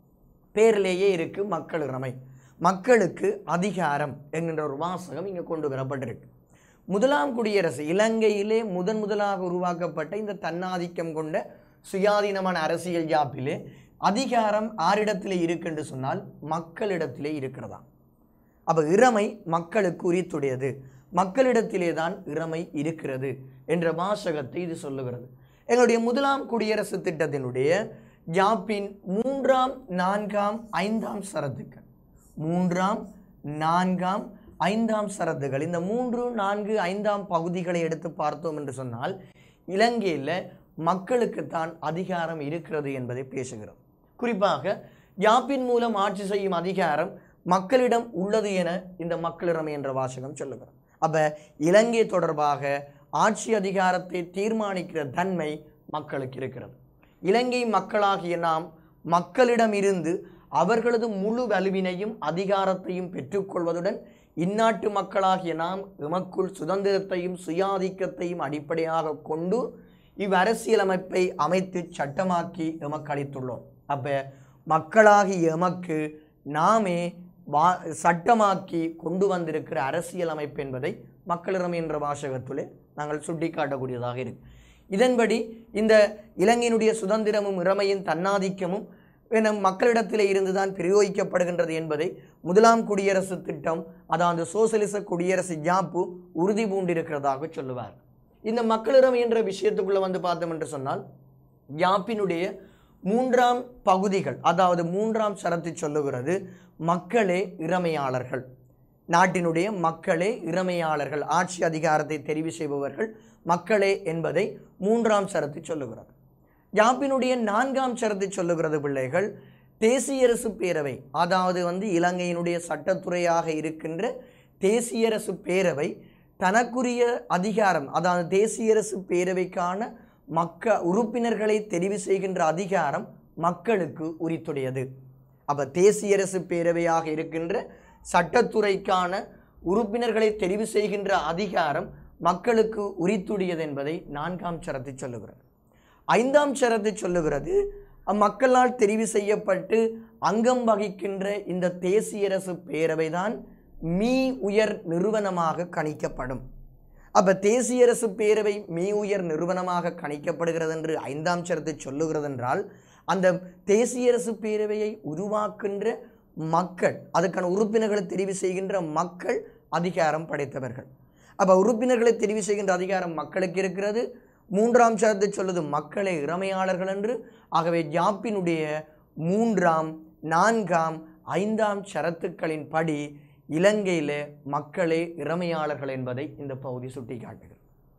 பேரிலேயே இருக்கு மக்கள் இறமை மக்களுக்கு அதிகாரம் என்கின்ற ஒரு வாசகம் இங்கே கொண்டு வரப்பட்டிருக்கு முதலாம் குடியரசு இலங்கையிலே முதன் முதலாக உருவாக்கப்பட்ட இந்த தன்னாதிக்கம் கொண்ட சுயாதீனமான அரசியல் ஜாப்பிலே அதிகாரம் ஆரிடத்திலே இருக்குன்னு சொன்னால் மக்களிடத்திலே இருக்கிறதா அப்போ இறமை மக்களுக்கு உரித்துடையது மக்களிடத்திலே தான் இறமை இருக்கிறது என்ற வாசகத்தை இது சொல்லுகிறது எங்களுடைய முதலாம் குடியரசு திட்டத்தினுடைய ஜாப்பின் மூன்றாம் நான்காம் ஐந்தாம் சரத்துக்கள் மூன்றாம் நான்காம் ஐந்தாம் சரத்துகள் இந்த மூன்று நான்கு ஐந்தாம் பகுதிகளை எடுத்து பார்த்தோம் என்று சொன்னால் இலங்கையில் மக்களுக்குத்தான் அதிகாரம் இருக்கிறது என்பதை பேசுகிறோம் குறிப்பாக யாப்பின் மூலம் ஆட்சி செய்யும் அதிகாரம் மக்களிடம் உள்ளது என இந்த மக்களிறமை என்ற வாசகம் சொல்லுகிறோம் அப்ப இலங்கை தொடர்பாக ஆட்சி அதிகாரத்தை தீர்மானிக்கிற தன்மை மக்களுக்கு இருக்கிறது இலங்கை மக்களாகிய நாம் மக்களிடமிருந்து அவர்களது முழு வலுவினையும் அதிகாரத்தையும் பெற்றுக்கொள்வதுடன் இந்நாட்டு மக்களாகிய நாம் எமக்குள் சுதந்திரத்தையும் சுயாதிக்கத்தையும் அடிப்படையாக கொண்டு இவ்வரசியலமைப்பை அமைத்து சட்டமாக்கி எமக்கு அளித்துள்ளோம் அப்ப மக்களாகிய எமக்கு நாமே வா சட்டமாக்கி கொண்டு வந்திருக்கிற அரசியலமைப்பு என்பதை மக்களிடம் என்ற வாசகத்திலே நாங்கள் சுட்டிக்காட்டக்கூடியதாக இருக்கு இதன்படி இந்த இலங்கையினுடைய சுதந்திரமும் இறமையின் தன்னாதிக்கமும் நம் மக்களிடத்திலே இருந்துதான் பிரயோகிக்கப்படுகின்றது என்பதை முதலாம் குடியரசு திட்டம் அதாவது சோசலிச குடியரசு ஜாப்பு உறுதி பூண்டிருக்கிறதாக சொல்லுவார் இந்த மக்களிடம் என்ற விஷயத்துக்குள்ள வந்து பார்த்தோம் என்று சொன்னால் யாப்பினுடைய மூன்றாம் பகுதிகள் அதாவது மூன்றாம் சரத்து சொல்லுகிறது மக்களே இறமையாளர்கள் நாட்டினுடைய மக்களே இறமையாளர்கள் ஆட்சி அதிகாரத்தை தெரிவு செய்பவர்கள் மக்களே என்பதை மூன்றாம் சரத்து சொல்லுகிறது யாப்பினுடைய நான்காம் சரத்து சொல்லுகிறது பிள்ளைகள் தேசியரசு பேரவை அதாவது வந்து இலங்கையினுடைய சட்டத்துறையாக இருக்கின்ற தேசியரசு பேரவை தனக்குரிய அதிகாரம் அதாவது தேசியரசு பேரவைக்கான மக்க உறுப்பினர்களை தெரிவு செய்கின்ற அதிகாரம் மக்களுக்கு உரித்துடையது அப்ப தேசியரசு பேரவையாக இருக்கின்ற சட்டத்துறைக்கான உறுப்பினர்களை தெரிவு செய்கின்ற அதிகாரம் மக்களுக்கு உரித்துடையது என்பதை நான்காம் சரத்து சொல்லுகிறது ஐந்தாம் சரத்து சொல்லுகிறது அம்மக்களால் தெரிவு செய்யப்பட்டு அங்கம் வகிக்கின்ற இந்த தேசியரசு பேரவைதான் மீ உயர் நிறுவனமாக கணிக்கப்படும் அப்ப தேசியரசு பேரவை மீ உயர் நிறுவனமாக கணிக்கப்படுகிறது என்று ஐந்தாம் சரத்து சொல்லுகிறது என்றால் அந்த தேசியரசு பேரவையை உருவாக்குகின்ற மக்கள் அதுக்கான உறுப்பினர்களை தெரிவு செய்கின்ற மக்கள் அதிகாரம் படைத்தவர்கள் அப்ப உறுப்பினர்களை தெரிவு செய்கின்ற அதிகாரம் மக்களுக்கு இருக்கிறது மூன்றாம் சரத்து சொல்லுது மக்களே இறமையாளர்கள் என்று ஆகவே ஜாப்பினுடைய மூன்றாம் நான்காம் ஐந்தாம் சரத்துக்களின் படி இலங்கையிலே மக்களே இறமையாளர்கள் என்பதை இந்த பகுதி சுட்டிக்காட்டுகிறது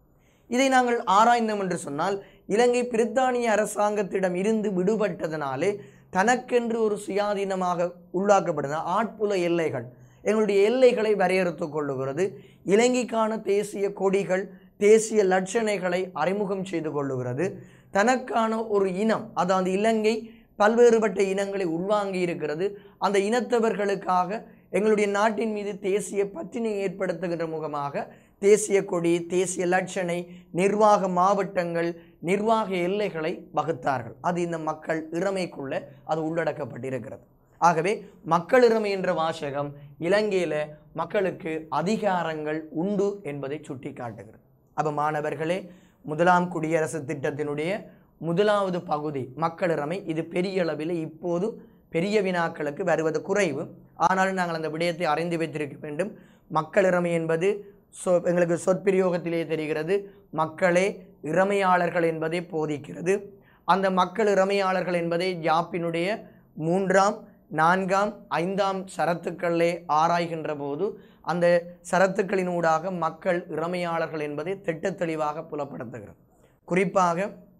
இதை நாங்கள் ஆராய்ந்தோம் என்று சொன்னால் இலங்கை பிரித்தானிய அரசாங்கத்திடம் இருந்து விடுபட்டதனாலே தனக்கென்று ஒரு சுயாதீனமாக உள்ளாக்கப்படுது ஆட்புல எல்லைகள் எங்களுடைய எல்லைகளை வரையறுத்து கொள்ளுகிறது இலங்கைக்கான தேசிய கொடிகள் தேசிய லட்சணைகளை அறிமுகம் செய்து கொள்ளுகிறது தனக்கான ஒரு இனம் அதாவது இலங்கை பல்வேறுபட்ட இனங்களை உள்வாங்கி இருக்கிறது அந்த இனத்தவர்களுக்காக எங்களுடைய நாட்டின் மீது தேசிய பற்றினை ஏற்படுத்துகின்ற முகமாக தேசிய கொடி தேசிய லட்சணை நிர்வாக மாவட்டங்கள் நிர்வாக எல்லைகளை வகுத்தார்கள் அது இந்த மக்கள் இறமைக்குள்ள அது உள்ளடக்கப்பட்டிருக்கிறது ஆகவே மக்கள் இறமை என்ற வாசகம் இலங்கையில மக்களுக்கு அதிகாரங்கள் உண்டு என்பதை சுட்டி காட்டுகிறது அப்போ மாணவர்களே முதலாம் குடியரசு திட்டத்தினுடைய முதலாவது பகுதி மக்களிறமை இது பெரிய அளவில் இப்போது பெரிய வினாக்களுக்கு வருவது குறைவு ஆனாலும் நாங்கள் அந்த விடயத்தை அறிந்து வைத்திருக்க வேண்டும் மக்களிறமை என்பது சொ எங்களுக்கு சொற்பிரயோகத்திலே தெரிகிறது மக்களே இறமையாளர்கள் என்பதை போதிக்கிறது அந்த மக்கள் இறமையாளர்கள் என்பதை ஜாப்பினுடைய மூன்றாம் நான்காம் ஐந்தாம் சரத்துக்களிலே ஆராய்கின்ற போது அந்த சரத்துக்களினூடாக மக்கள் இறமையாளர்கள் என்பதை திட்டத் தெளிவாக புலப்படுத்துகிறது குறிப்பாக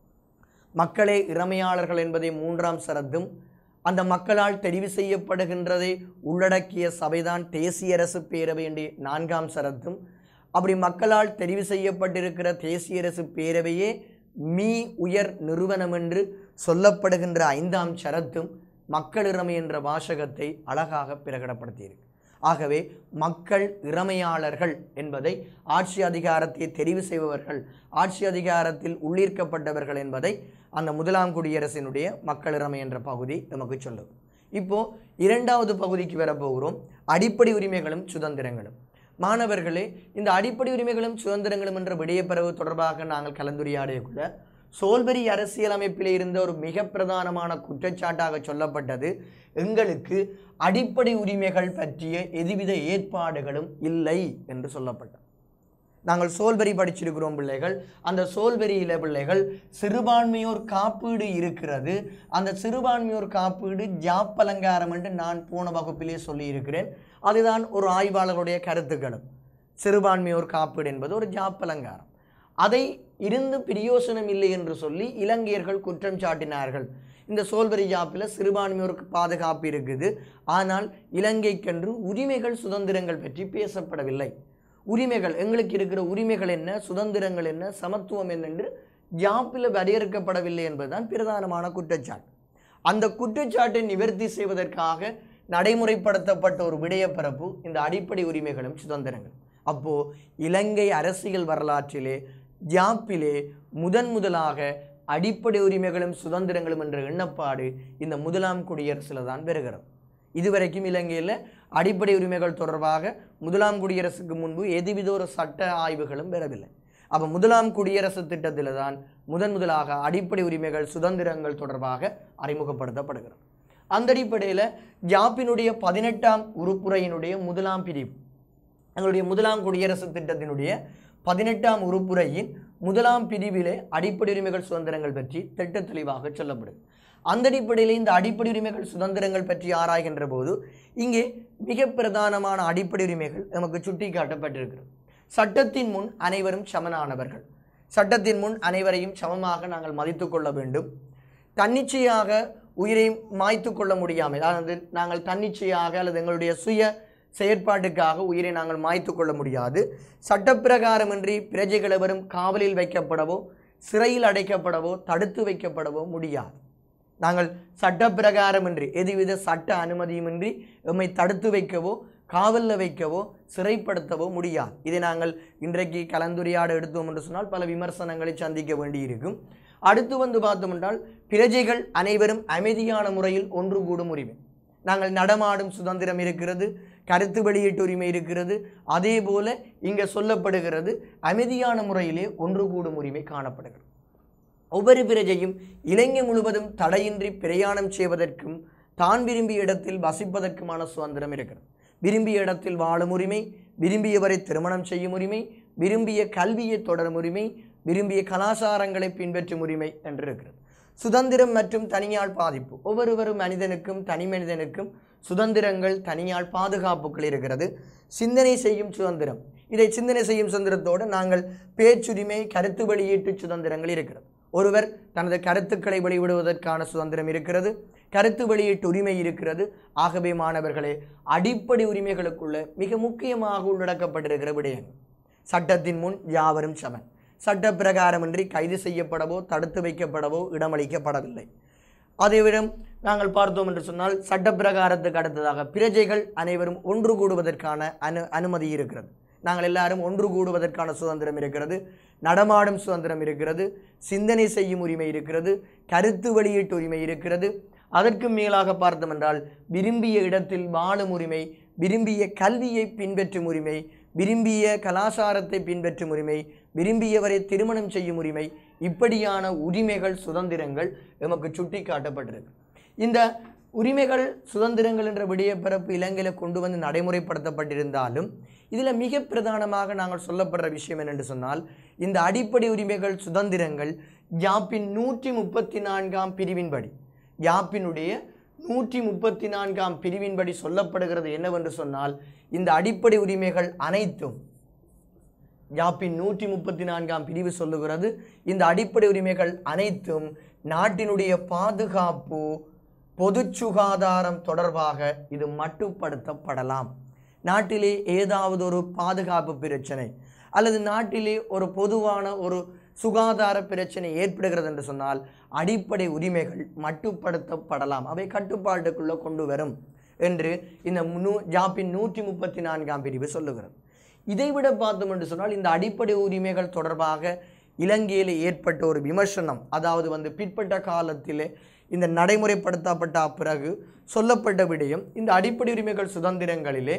மக்களே இறமையாளர்கள் என்பதை மூன்றாம் சரத்தும் அந்த மக்களால் தெரிவு செய்யப்படுகின்றதை உள்ளடக்கிய சபைதான் தேசிய அரசு பேரவை என்ற நான்காம் சரத்தும் அப்படி மக்களால் தெரிவு செய்யப்பட்டிருக்கிற தேசிய அரசு பேரவையே மீ உயர் நிறுவனம் என்று சொல்லப்படுகின்ற ஐந்தாம் சரத்தும் மக்கள் இறமை என்ற வாசகத்தை அழகாக பிரகடப்படுத்தியிருக்கு ஆகவே மக்கள் இறமையாளர்கள் என்பதை ஆட்சி அதிகாரத்தை தெரிவு செய்பவர்கள் ஆட்சி அதிகாரத்தில் உள்ளீர்க்கப்பட்டவர்கள் என்பதை அந்த முதலாம் குடியரசினுடைய மக்கள் இறமை என்ற பகுதி நமக்கு சொல்லுது இப்போ இரண்டாவது பகுதிக்கு வரப்போகிறோம் அடிப்படை உரிமைகளும் சுதந்திரங்களும் மாணவர்களே இந்த அடிப்படை உரிமைகளும் சுதந்திரங்களும் என்ற விடயப்பரவு தொடர்பாக நாங்கள் கலந்துரையாடியக்குள்ள சோல்பரி அரசியலமைப்பிலே இருந்த ஒரு மிக பிரதானமான குற்றச்சாட்டாக சொல்லப்பட்டது எங்களுக்கு அடிப்படை உரிமைகள் பற்றிய எதுவித ஏற்பாடுகளும் இல்லை என்று சொல்லப்பட்டது நாங்கள் சோல்பரி படிச்சிருக்கிறோம் பிள்ளைகள் அந்த சோல்பரியில பிள்ளைகள் சிறுபான்மையோர் காப்பீடு இருக்கிறது அந்த சிறுபான்மையோர் காப்பீடு ஜாப்பலங்காரம் என்று நான் போன வகுப்பிலே சொல்லியிருக்கிறேன் அதுதான் ஒரு ஆய்வாளருடைய கருத்துக்களும் சிறுபான்மையோர் காப்பீடு என்பது ஒரு ஜாப்பலங்காரம் அதை இருந்து பிரயோசனம் இல்லை என்று சொல்லி இலங்கையர்கள் குற்றம் சாட்டினார்கள் இந்த சோல்பரி ஜாப்பில் சிறுபான்மையோருக்கு பாதுகாப்பு இருக்குது ஆனால் இலங்கைக்கென்று உரிமைகள் சுதந்திரங்கள் பற்றி பேசப்படவில்லை உரிமைகள் எங்களுக்கு இருக்கிற உரிமைகள் என்ன சுதந்திரங்கள் என்ன சமத்துவம் என்ன என்று ஜாப்பில் வரையறுக்கப்படவில்லை என்பதுதான் பிரதானமான குற்றச்சாட்டு அந்த குற்றச்சாட்டை நிவர்த்தி செய்வதற்காக நடைமுறைப்படுத்தப்பட்ட ஒரு விடயப்பரப்பு இந்த அடிப்படை உரிமைகளும் சுதந்திரங்கள் அப்போ இலங்கை அரசியல் வரலாற்றிலே ஜாப்பிலே முதன் முதலாக அடிப்படை உரிமைகளும் சுதந்திரங்களும் என்ற எண்ணப்பாடு இந்த முதலாம் குடியரசில் தான் பெறுகிறது இதுவரைக்கும் இலங்கையில் அடிப்படை உரிமைகள் தொடர்பாக முதலாம் குடியரசுக்கு முன்பு எதுவித ஒரு சட்ட ஆய்வுகளும் பெறவில்லை அப்போ முதலாம் குடியரசு திட்டத்தில் தான் முதன் முதலாக அடிப்படை உரிமைகள் சுதந்திரங்கள் தொடர்பாக அறிமுகப்படுத்தப்படுகிறது அந்த அடிப்படையில் ஜாப்பினுடைய பதினெட்டாம் உறுப்புரையினுடைய முதலாம் பிரிவு எங்களுடைய முதலாம் குடியரசு திட்டத்தினுடைய பதினெட்டாம் உறுப்புரையின் முதலாம் பிரிவிலே அடிப்படை உரிமைகள் சுதந்திரங்கள் பற்றி திட்ட தெளிவாக சொல்லப்படுது அந்த அடிப்படையில் இந்த அடிப்படை உரிமைகள் சுதந்திரங்கள் பற்றி ஆராய்கின்ற போது இங்கே மிக பிரதானமான அடிப்படை உரிமைகள் நமக்கு சுட்டி காட்டப்பட்டிருக்கிறது சட்டத்தின் முன் அனைவரும் சமனானவர்கள் சட்டத்தின் முன் அனைவரையும் சமமாக நாங்கள் மதித்து கொள்ள வேண்டும் தன்னிச்சையாக உயிரை மாய்த்து கொள்ள முடியாமல் அதாவது நாங்கள் தன்னிச்சையாக அல்லது எங்களுடைய சுய செயற்பாட்டுக்காக உயிரை நாங்கள் மாய்த்து கொள்ள முடியாது சட்டப்பிரகாரமின்றி பிரஜைகள் எவரும் காவலில் வைக்கப்படவோ சிறையில் அடைக்கப்படவோ தடுத்து வைக்கப்படவோ முடியாது நாங்கள் சட்டப்பிரகாரமின்றி எதுவித சட்ட அனுமதியுமின்றி எம்மை தடுத்து வைக்கவோ காவலில் வைக்கவோ சிறைப்படுத்தவோ முடியாது இதை நாங்கள் இன்றைக்கு கலந்துரையாட எடுத்தோம் என்று சொன்னால் பல விமர்சனங்களை சந்திக்க வேண்டியிருக்கும் அடுத்து வந்து பார்த்தோம் என்றால் பிரஜைகள் அனைவரும் அமைதியான முறையில் ஒன்று கூடும் உரிமை நாங்கள் நடமாடும் சுதந்திரம் இருக்கிறது கருத்து வெளியீட்டு உரிமை இருக்கிறது அதே போல இங்கே சொல்லப்படுகிறது அமைதியான முறையிலே ஒன்று கூடும் உரிமை காணப்படுகிறது ஒவ்வொரு பிரஜையும் இலங்கை முழுவதும் தடையின்றி பிரயாணம் செய்வதற்கும் தான் விரும்பிய இடத்தில் வசிப்பதற்குமான சுதந்திரம் இருக்கிறது விரும்பிய இடத்தில் வாழும் உரிமை விரும்பியவரை திருமணம் செய்யும் உரிமை விரும்பிய கல்வியை தொடரும் உரிமை விரும்பிய கலாச்சாரங்களை பின்பற்றும் உரிமை என்று இருக்கிறது சுதந்திரம் மற்றும் தனியால் பாதிப்பு ஒவ்வொரு மனிதனுக்கும் தனி மனிதனுக்கும் சுதந்திரங்கள் தனியால் பாதுகாப்புகள் இருக்கிறது சிந்தனை செய்யும் சுதந்திரம் இதை சிந்தனை செய்யும் சுதந்திரத்தோடு நாங்கள் பேச்சுரிமை கருத்து வெளியீட்டு சுதந்திரங்கள் இருக்கிறது ஒருவர் தனது கருத்துக்களை வெளியிடுவதற்கான சுதந்திரம் இருக்கிறது கருத்து வெளியீட்டு உரிமை இருக்கிறது ஆகவே மாணவர்களே அடிப்படை உரிமைகளுக்குள்ள மிக முக்கியமாக உள்ளடக்கப்பட்டிருக்கிற விடயங்கள் சட்டத்தின் முன் யாவரும் சமன் சட்ட பிரகாரமின்றி கைது செய்யப்படவோ தடுத்து வைக்கப்படவோ இடமளிக்கப்படவில்லை அதைவிடம் நாங்கள் பார்த்தோம் என்று சொன்னால் சட்ட பிரகாரத்துக்கு அடுத்ததாக பிரஜைகள் அனைவரும் ஒன்று கூடுவதற்கான அனு அனுமதி இருக்கிறது நாங்கள் எல்லாரும் ஒன்று கூடுவதற்கான சுதந்திரம் இருக்கிறது நடமாடும் சுதந்திரம் இருக்கிறது சிந்தனை செய்யும் உரிமை இருக்கிறது கருத்து வெளியீட்டு உரிமை இருக்கிறது அதற்கு மேலாக பார்த்தோம் என்றால் விரும்பிய இடத்தில் வாழும் உரிமை விரும்பிய கல்வியை பின்பற்றும் உரிமை விரும்பிய கலாச்சாரத்தை பின்பற்றும் உரிமை விரும்பியவரை திருமணம் செய்யும் உரிமை இப்படியான உரிமைகள் சுதந்திரங்கள் எமக்கு சுட்டி காட்டப்பட்டிருக்கு இந்த உரிமைகள் சுதந்திரங்கள் என்ற விடயப்பிறப்பு இலங்கையில் கொண்டு வந்து நடைமுறைப்படுத்தப்பட்டிருந்தாலும் இதில் மிக பிரதானமாக நாங்கள் சொல்லப்படுற விஷயம் என்னென்று சொன்னால் இந்த அடிப்படை உரிமைகள் சுதந்திரங்கள் யாப்பின் நூற்றி முப்பத்தி நான்காம் பிரிவின்படி யாப்பினுடைய நூற்றி முப்பத்தி நான்காம் பிரிவின்படி சொல்லப்படுகிறது என்னவென்று சொன்னால் இந்த அடிப்படை உரிமைகள் அனைத்தும் யாப்பின் நூற்றி முப்பத்தி நான்காம் பிரிவு சொல்லுகிறது இந்த அடிப்படை உரிமைகள் அனைத்தும் நாட்டினுடைய பாதுகாப்பு பொது சுகாதாரம் தொடர்பாக இது மட்டுப்படுத்தப்படலாம் நாட்டிலே ஏதாவது ஒரு பாதுகாப்பு பிரச்சனை அல்லது நாட்டிலே ஒரு பொதுவான ஒரு சுகாதார பிரச்சனை ஏற்படுகிறது என்று சொன்னால் அடிப்படை உரிமைகள் மட்டுப்படுத்தப்படலாம் அவை கட்டுப்பாட்டுக்குள்ளே கொண்டு வரும் என்று இந்த நூ ஜாப்பின் நூற்றி முப்பத்தி நான்காம் பிரிவு சொல்லுகிறது இதைவிட பார்த்தோம் என்று சொன்னால் இந்த அடிப்படை உரிமைகள் தொடர்பாக இலங்கையில் ஏற்பட்ட ஒரு விமர்சனம் அதாவது வந்து பிற்பட்ட காலத்திலே இந்த நடைமுறைப்படுத்தப்பட்ட பிறகு சொல்லப்பட்ட விடயம் இந்த அடிப்படை உரிமைகள் சுதந்திரங்களிலே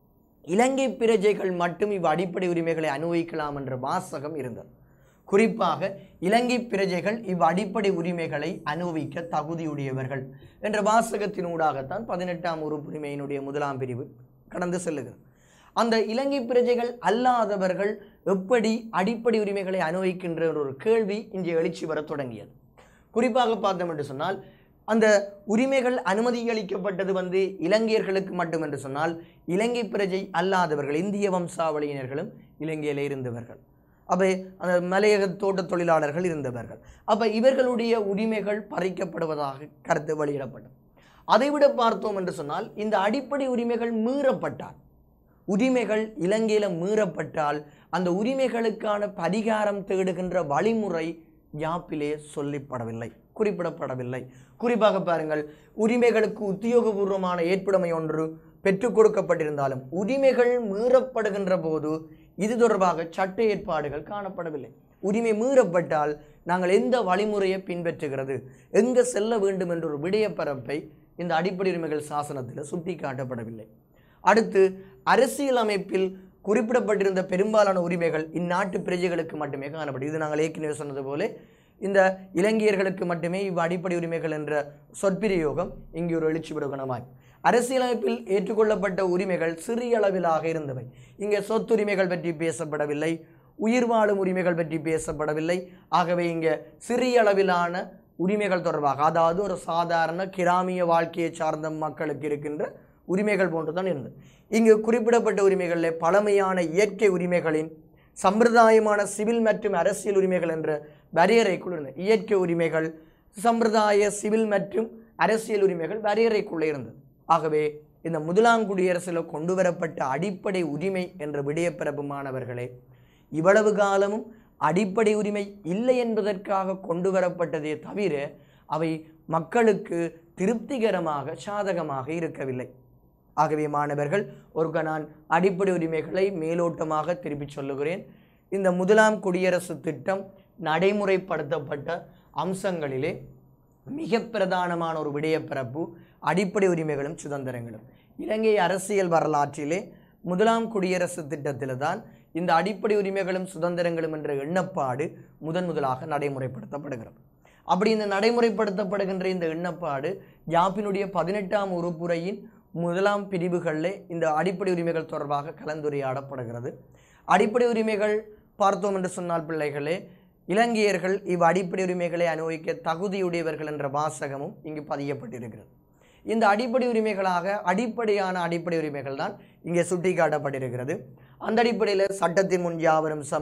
இலங்கை பிரஜைகள் மட்டும் இவ் அடிப்படை உரிமைகளை அனுபவிக்கலாம் என்ற வாசகம் இருந்தது குறிப்பாக இலங்கை பிரஜைகள் இவ் அடிப்படை உரிமைகளை அனுபவிக்க தகுதியுடையவர்கள் என்ற வாசகத்தினூடாகத்தான் பதினெட்டாம் உறுப்புரிமையினுடைய முதலாம் பிரிவு கடந்து செல்லுகிறது அந்த இலங்கை பிரஜைகள் அல்லாதவர்கள் எப்படி அடிப்படை உரிமைகளை அனுபவிக்கின்ற ஒரு கேள்வி இங்கே எழுச்சி வர தொடங்கியது குறிப்பாக பார்த்தோம் என்று சொன்னால் அந்த உரிமைகள் அனுமதி அளிக்கப்பட்டது வந்து இலங்கையர்களுக்கு மட்டும் என்று சொன்னால் இலங்கை பிரஜை அல்லாதவர்கள் இந்திய வம்சாவளியினர்களும் இலங்கையில் இருந்தவர்கள் அப்போ அந்த மலையக தோட்ட தொழிலாளர்கள் இருந்தவர்கள் அப்போ இவர்களுடைய உரிமைகள் பறிக்கப்படுவதாக கருத்து வெளியிடப்பட்டது அதைவிட பார்த்தோம் என்று சொன்னால் இந்த அடிப்படை உரிமைகள் மீறப்பட்டால் உரிமைகள் இலங்கையில் மீறப்பட்டால் அந்த உரிமைகளுக்கான பரிகாரம் தேடுகின்ற வழிமுறை யாப்பிலே சொல்லப்படவில்லை குறிப்பிடப்படவில்லை குறிப்பாக பாருங்கள் உரிமைகளுக்கு உத்தியோகபூர்வமான ஏற்புடைமை ஒன்று பெற்றுக் கொடுக்கப்பட்டிருந்தாலும் உரிமைகள் மீறப்படுகின்ற போது இது தொடர்பாக சட்ட ஏற்பாடுகள் காணப்படவில்லை உரிமை மீறப்பட்டால் நாங்கள் எந்த வழிமுறையை பின்பற்றுகிறது எங்கே செல்ல வேண்டும் என்ற ஒரு விடயப்பரப்பை இந்த அடிப்படை உரிமைகள் சாசனத்தில் சுட்டி காட்டப்படவில்லை அடுத்து அரசியல் அமைப்பில் குறிப்பிடப்பட்டிருந்த பெரும்பாலான உரிமைகள் இந்நாட்டு பிரஜைகளுக்கு மட்டுமே காணப்படும் இது நாங்கள் ஏற்கனவே சொன்னது போல இந்த இலங்கையர்களுக்கு மட்டுமே இவ் அடிப்படை உரிமைகள் என்ற சொற்பிரயோகம் இங்கே ஒரு எழுச்சி பிரகணமாய் அரசியலமைப்பில் ஏற்றுக்கொள்ளப்பட்ட உரிமைகள் சிறிய அளவிலாக இருந்தவை இங்கே சொத்துரிமைகள் பற்றி பேசப்படவில்லை உயிர் வாழும் உரிமைகள் பற்றி பேசப்படவில்லை ஆகவே இங்கே சிறிய அளவிலான உரிமைகள் தொடர்பாக அதாவது ஒரு சாதாரண கிராமிய வாழ்க்கையை சார்ந்த மக்களுக்கு இருக்கின்ற உரிமைகள் போன்று தான் இருந்தது இங்கு குறிப்பிடப்பட்ட உரிமைகளில் பழமையான இயற்கை உரிமைகளின் சம்பிரதாயமான சிவில் மற்றும் அரசியல் உரிமைகள் என்ற வரையறைக்குள் இருந்தது இயற்கை உரிமைகள் சம்பிரதாய சிவில் மற்றும் அரசியல் உரிமைகள் வரையறைக்குள்ளே இருந்தது ஆகவே இந்த முதலாம் குடியரசில் கொண்டு வரப்பட்ட அடிப்படை உரிமை என்ற விடயப்பிறப்பு மாணவர்களே இவ்வளவு காலமும் அடிப்படை உரிமை இல்லை என்பதற்காக கொண்டு வரப்பட்டதே தவிர அவை மக்களுக்கு திருப்திகரமாக சாதகமாக இருக்கவில்லை ஆகவே மாணவர்கள் ஒருக்க நான் அடிப்படை உரிமைகளை மேலோட்டமாக திருப்பிச் சொல்லுகிறேன் இந்த முதலாம் குடியரசு திட்டம் நடைமுறைப்படுத்தப்பட்ட அம்சங்களிலே மிக பிரதானமான ஒரு விடயப்பிறப்பு அடிப்படை உரிமைகளும் சுதந்திரங்களும் இலங்கை அரசியல் வரலாற்றிலே முதலாம் குடியரசு திட்டத்தில் தான் இந்த அடிப்படை உரிமைகளும் சுதந்திரங்களும் என்ற எண்ணப்பாடு முதன் முதலாக நடைமுறைப்படுத்தப்படுகிறது அப்படி இந்த நடைமுறைப்படுத்தப்படுகின்ற இந்த எண்ணப்பாடு யாப்பினுடைய பதினெட்டாம் உறுப்புரையின் முதலாம் பிரிவுகளில் இந்த அடிப்படை உரிமைகள் தொடர்பாக கலந்துரையாடப்படுகிறது அடிப்படை உரிமைகள் பார்த்தோம் என்று சொன்னால் பிள்ளைகளே இலங்கையர்கள் இவ் அடிப்படை உரிமைகளை அனுபவிக்க தகுதியுடையவர்கள் என்ற வாசகமும் இங்கு பதியப்பட்டிருக்கிறது இந்த அடிப்படை உரிமைகளாக அடிப்படையான அடிப்படை உரிமைகள் தான் இங்கே சுட்டிக்காட்டப்பட்டிருக்கிறது அந்த அடிப்படையில் சட்டத்தின் முன் யாவரும் சமன்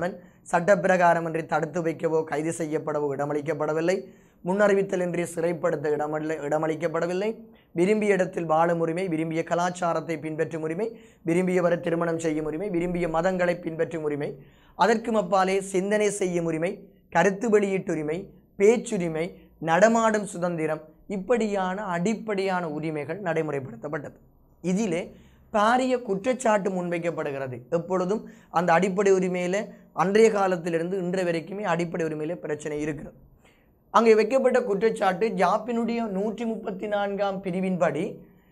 சட்டப்பிரகாரமின்றி தடுத்து வைக்கவோ கைது செய்யப்படவோ இடமளிக்கப்படவில்லை முன்னறிவித்தலின்றி சிறைப்படுத்த இடமல்ல இடமளிக்கப்படவில்லை விரும்பிய இடத்தில் வாழும் உரிமை விரும்பிய கலாச்சாரத்தை பின்பற்றும் உரிமை விரும்பியவரை திருமணம் செய்யும் உரிமை விரும்பிய மதங்களை பின்பற்றும் உரிமை அதற்கும் அப்பாலே சிந்தனை செய்யும் உரிமை கருத்து வெளியீட்டுரிமை பேச்சுரிமை நடமாடும் சுதந்திரம் இப்படியான அடிப்படையான உரிமைகள் நடைமுறைப்படுத்தப்பட்டது இதிலே பாரிய குற்றச்சாட்டு முன்வைக்கப்படுகிறது எப்பொழுதும் அந்த அடிப்படை உரிமையில் அன்றைய காலத்திலிருந்து இன்றைய வரைக்குமே அடிப்படை உரிமையில் பிரச்சனை இருக்கிறது அங்கே வைக்கப்பட்ட குற்றச்சாட்டு ஜாப்பினுடைய நூற்றி முப்பத்தி நான்காம் பிரிவின்படி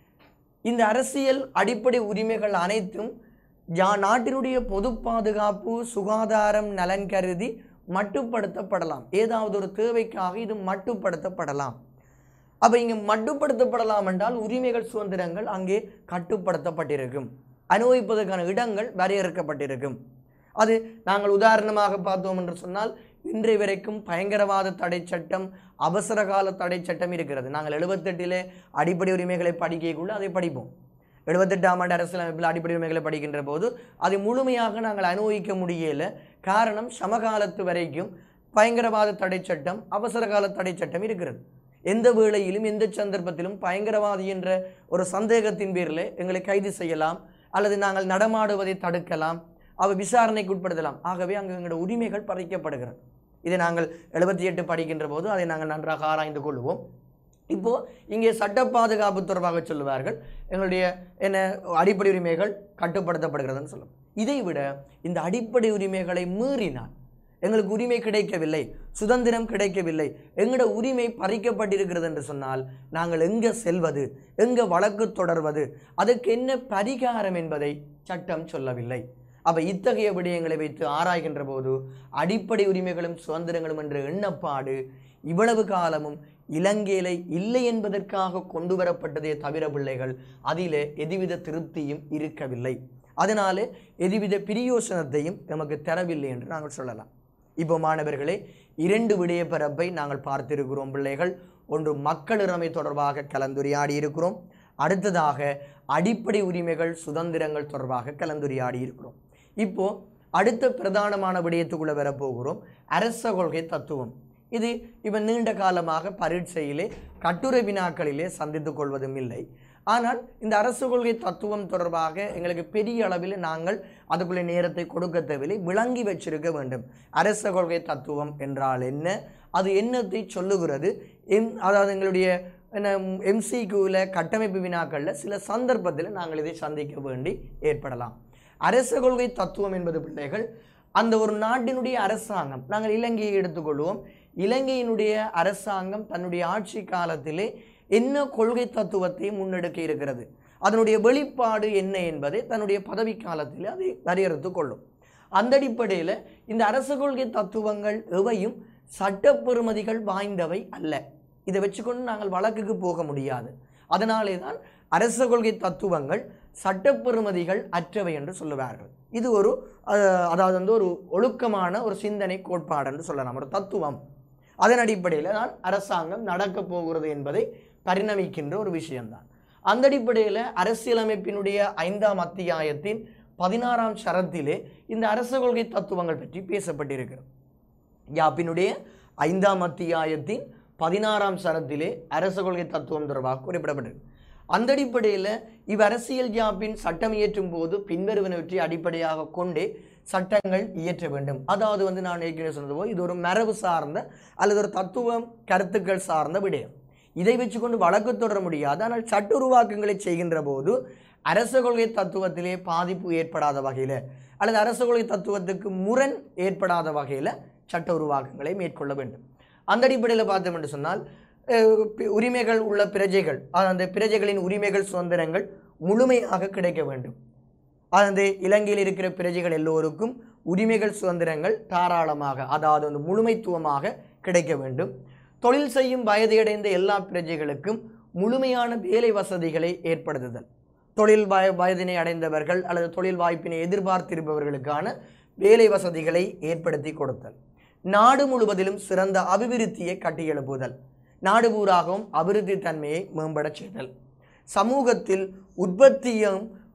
இந்த அரசியல் அடிப்படை உரிமைகள் அனைத்தும் ஜா நாட்டினுடைய பொது பாதுகாப்பு சுகாதாரம் நலன் கருதி மட்டுப்படுத்தப்படலாம் ஏதாவது ஒரு தேவைக்காக இது மட்டுப்படுத்தப்படலாம் அப்போ இங்கே மட்டுப்படுத்தப்படலாம் என்றால் உரிமைகள் சுதந்திரங்கள் அங்கே கட்டுப்படுத்தப்பட்டிருக்கும் அனுபவிப்பதற்கான இடங்கள் வரையறுக்கப்பட்டிருக்கும் அது நாங்கள் உதாரணமாக பார்த்தோம் என்று சொன்னால் இன்றைய வரைக்கும் பயங்கரவாத தடை சட்டம் அவசர கால தடை சட்டம் இருக்கிறது நாங்கள் எழுபத்தெட்டிலே அடிப்படை உரிமைகளை படிக்கக்குள்ள அதை படிப்போம் எழுபத்தெட்டாம் ஆண்டு அரசியலமைப்பில் அடிப்படை உரிமைகளை படிக்கின்ற போது அதை முழுமையாக நாங்கள் அனுபவிக்க முடியல காரணம் சமகாலத்து வரைக்கும் பயங்கரவாத தடை சட்டம் அவசர கால தடை சட்டம் இருக்கிறது எந்த வேளையிலும் எந்த சந்தர்ப்பத்திலும் பயங்கரவாதி என்ற ஒரு சந்தேகத்தின் பேரில் எங்களை கைது செய்யலாம் அல்லது நாங்கள் நடமாடுவதை தடுக்கலாம் அவ விசாரணைக்கு உட்படுத்தலாம் ஆகவே அங்கு எங்களுடைய உரிமைகள் பறிக்கப்படுகிறது இதை நாங்கள் எழுபத்தி எட்டு படிக்கின்ற போது அதை நாங்கள் நன்றாக ஆராய்ந்து கொள்வோம் இப்போ இங்கே சட்ட பாதுகாப்பு தொடர்பாக சொல்லுவார்கள் எங்களுடைய என்ன அடிப்படை உரிமைகள் கட்டுப்படுத்தப்படுகிறதுன்னு சொல்லும் இதை விட இந்த அடிப்படை உரிமைகளை மீறினால் எங்களுக்கு உரிமை கிடைக்கவில்லை சுதந்திரம் கிடைக்கவில்லை எங்களோட உரிமை பறிக்கப்பட்டிருக்கிறது என்று சொன்னால் நாங்கள் எங்கே செல்வது எங்கே வழக்கு தொடர்வது அதற்கு என்ன பரிகாரம் என்பதை சட்டம் சொல்லவில்லை அப்ப இத்தகைய விடயங்களை வைத்து ஆராய்கின்ற போது அடிப்படை உரிமைகளும் சுதந்திரங்களும் என்ற எண்ணப்பாடு இவ்வளவு காலமும் இலங்கையில இல்லை என்பதற்காக கொண்டு வரப்பட்டதே தவிர பிள்ளைகள் அதிலே எதுவித திருப்தியும் இருக்கவில்லை அதனாலே எதுவித பிரியோசனத்தையும் நமக்கு தரவில்லை என்று நாங்கள் சொல்லலாம் இப்போ மாணவர்களே இரண்டு விடய பரப்பை நாங்கள் பார்த்திருக்கிறோம் பிள்ளைகள் ஒன்று மக்களிறமை தொடர்பாக கலந்துரையாடி இருக்கிறோம் அடுத்ததாக அடிப்படை உரிமைகள் சுதந்திரங்கள் தொடர்பாக கலந்துரையாடி இருக்கிறோம் இப்போ அடுத்த பிரதானமான விடயத்துக்குள்ள வரப்போகிறோம் அரச கொள்கை தத்துவம் இது இவன் நீண்ட காலமாக பரீட்சையிலே கட்டுரை வினாக்களிலே சந்தித்துக் கொள்வதும் இல்லை ஆனால் இந்த அரசு கொள்கை தத்துவம் தொடர்பாக எங்களுக்கு பெரிய அளவில் நாங்கள் அதுக்குள்ளே நேரத்தை கொடுக்க தேவையில்லை விளங்கி வச்சிருக்க வேண்டும் அரச கொள்கை தத்துவம் என்றால் என்ன அது என்னத்தை சொல்லுகிறது எம் அதாவது எங்களுடைய என்ன எம்சிக்யூவில் கட்டமைப்பு வினாக்களில் சில சந்தர்ப்பத்தில் நாங்கள் இதை சந்திக்க வேண்டி ஏற்படலாம் அரச கொள்கை தத்துவம் என்பது பிள்ளைகள் அந்த ஒரு நாட்டினுடைய அரசாங்கம் நாங்கள் இலங்கையை எடுத்துக்கொள்வோம் இலங்கையினுடைய அரசாங்கம் தன்னுடைய ஆட்சி காலத்திலே என்ன கொள்கை தத்துவத்தை முன்னெடுக்க இருக்கிறது அதனுடைய வெளிப்பாடு என்ன என்பதை தன்னுடைய பதவி காலத்தில் அதை வரையறுத்து கொள்ளும் அந்த அடிப்படையில் இந்த அரசு கொள்கை தத்துவங்கள் எவையும் சட்ட பெறுமதிகள் வாய்ந்தவை அல்ல இதை வச்சுக்கொண்டு நாங்கள் வழக்குக்கு போக முடியாது அதனாலே தான் அரச கொள்கை தத்துவங்கள் சட்ட பெறுமதிகள் அற்றவை என்று சொல்லுவார்கள் இது ஒரு அஹ், அதாவது வந்து ஒரு ஒழுக்கமான ஒரு சிந்தனை கோட்பாடு என்று சொல்லலாம் ஒரு தத்துவம் அதன் அடிப்படையில் தான் அரசாங்கம் நடக்கப் போகிறது என்பதை பரிணமிக்கின்ற ஒரு விஷயம்தான் அந்த அடிப்படையில் அரசியலமைப்பினுடைய ஐந்தாம் அத்தியாயத்தின் பதினாறாம் சரத்திலே இந்த அரச கொள்கை தத்துவங்கள் பற்றி பேசப்பட்டிருக்கிறது யாப்பினுடைய ஐந்தாம் அத்தியாயத்தின் பதினாறாம் சரத்திலே அரச கொள்கை தத்துவம் தொடர்பாக குறிப்பிடப்பட்டிருக்கு அந்த அடிப்படையில் இவ் அரசியல் ஜாப்பின் சட்டம் இயற்றும் போது பின்வருவனவற்றை அடிப்படையாக கொண்டே சட்டங்கள் இயற்ற வேண்டும் அதாவது வந்து நான் ஏற்கனவே சொன்னது போல் இது ஒரு மரபு சார்ந்த அல்லது ஒரு தத்துவம் கருத்துக்கள் சார்ந்த விடயம் இதை வச்சுக்கொண்டு வழக்கு தொடர முடியாது ஆனால் சட்ட உருவாக்கங்களை செய்கின்ற போது அரச கொள்கை தத்துவத்திலே பாதிப்பு ஏற்படாத வகையில் அல்லது அரச கொள்கை தத்துவத்துக்கு முரண் ஏற்படாத வகையில் சட்ட உருவாக்கங்களை மேற்கொள்ள வேண்டும் அந்த அடிப்படையில் பார்த்தோம் என்று சொன்னால் அஹ், பி- உரிமைகள் உள்ள பிரஜைகள் அஹ், அந்த பிரஜைகளின் உரிமைகள் சுதந்திரங்கள் முழுமையாக கிடைக்க வேண்டும் அந்த இலங்கையில் இருக்கிற பிரஜைகள் எல்லோருக்கும் உரிமைகள் சுதந்திரங்கள் தாராளமாக அதாவது வந்து முழுமைத்துவமாக கிடைக்க வேண்டும் தொழில் செய்யும் வயதையடைந்த எல்லா பிரஜைகளுக்கும் முழுமையான வேலை வசதிகளை ஏற்படுத்துதல் தொழில் வய வயதினை அடைந்தவர்கள் அல்லது தொழில் வாய்ப்பினை எதிர்பார்த்திருப்பவர்களுக்கான வேலை வசதிகளை ஏற்படுத்தி கொடுத்தல் நாடு முழுவதிலும் சிறந்த அபிவிருத்தியை கட்டியெழுப்புதல் நாடு பூராகவும் அபிவிருத்தி தன்மையை மேம்படச் செய்தல் சமூகத்தில் உற்பத்தியும்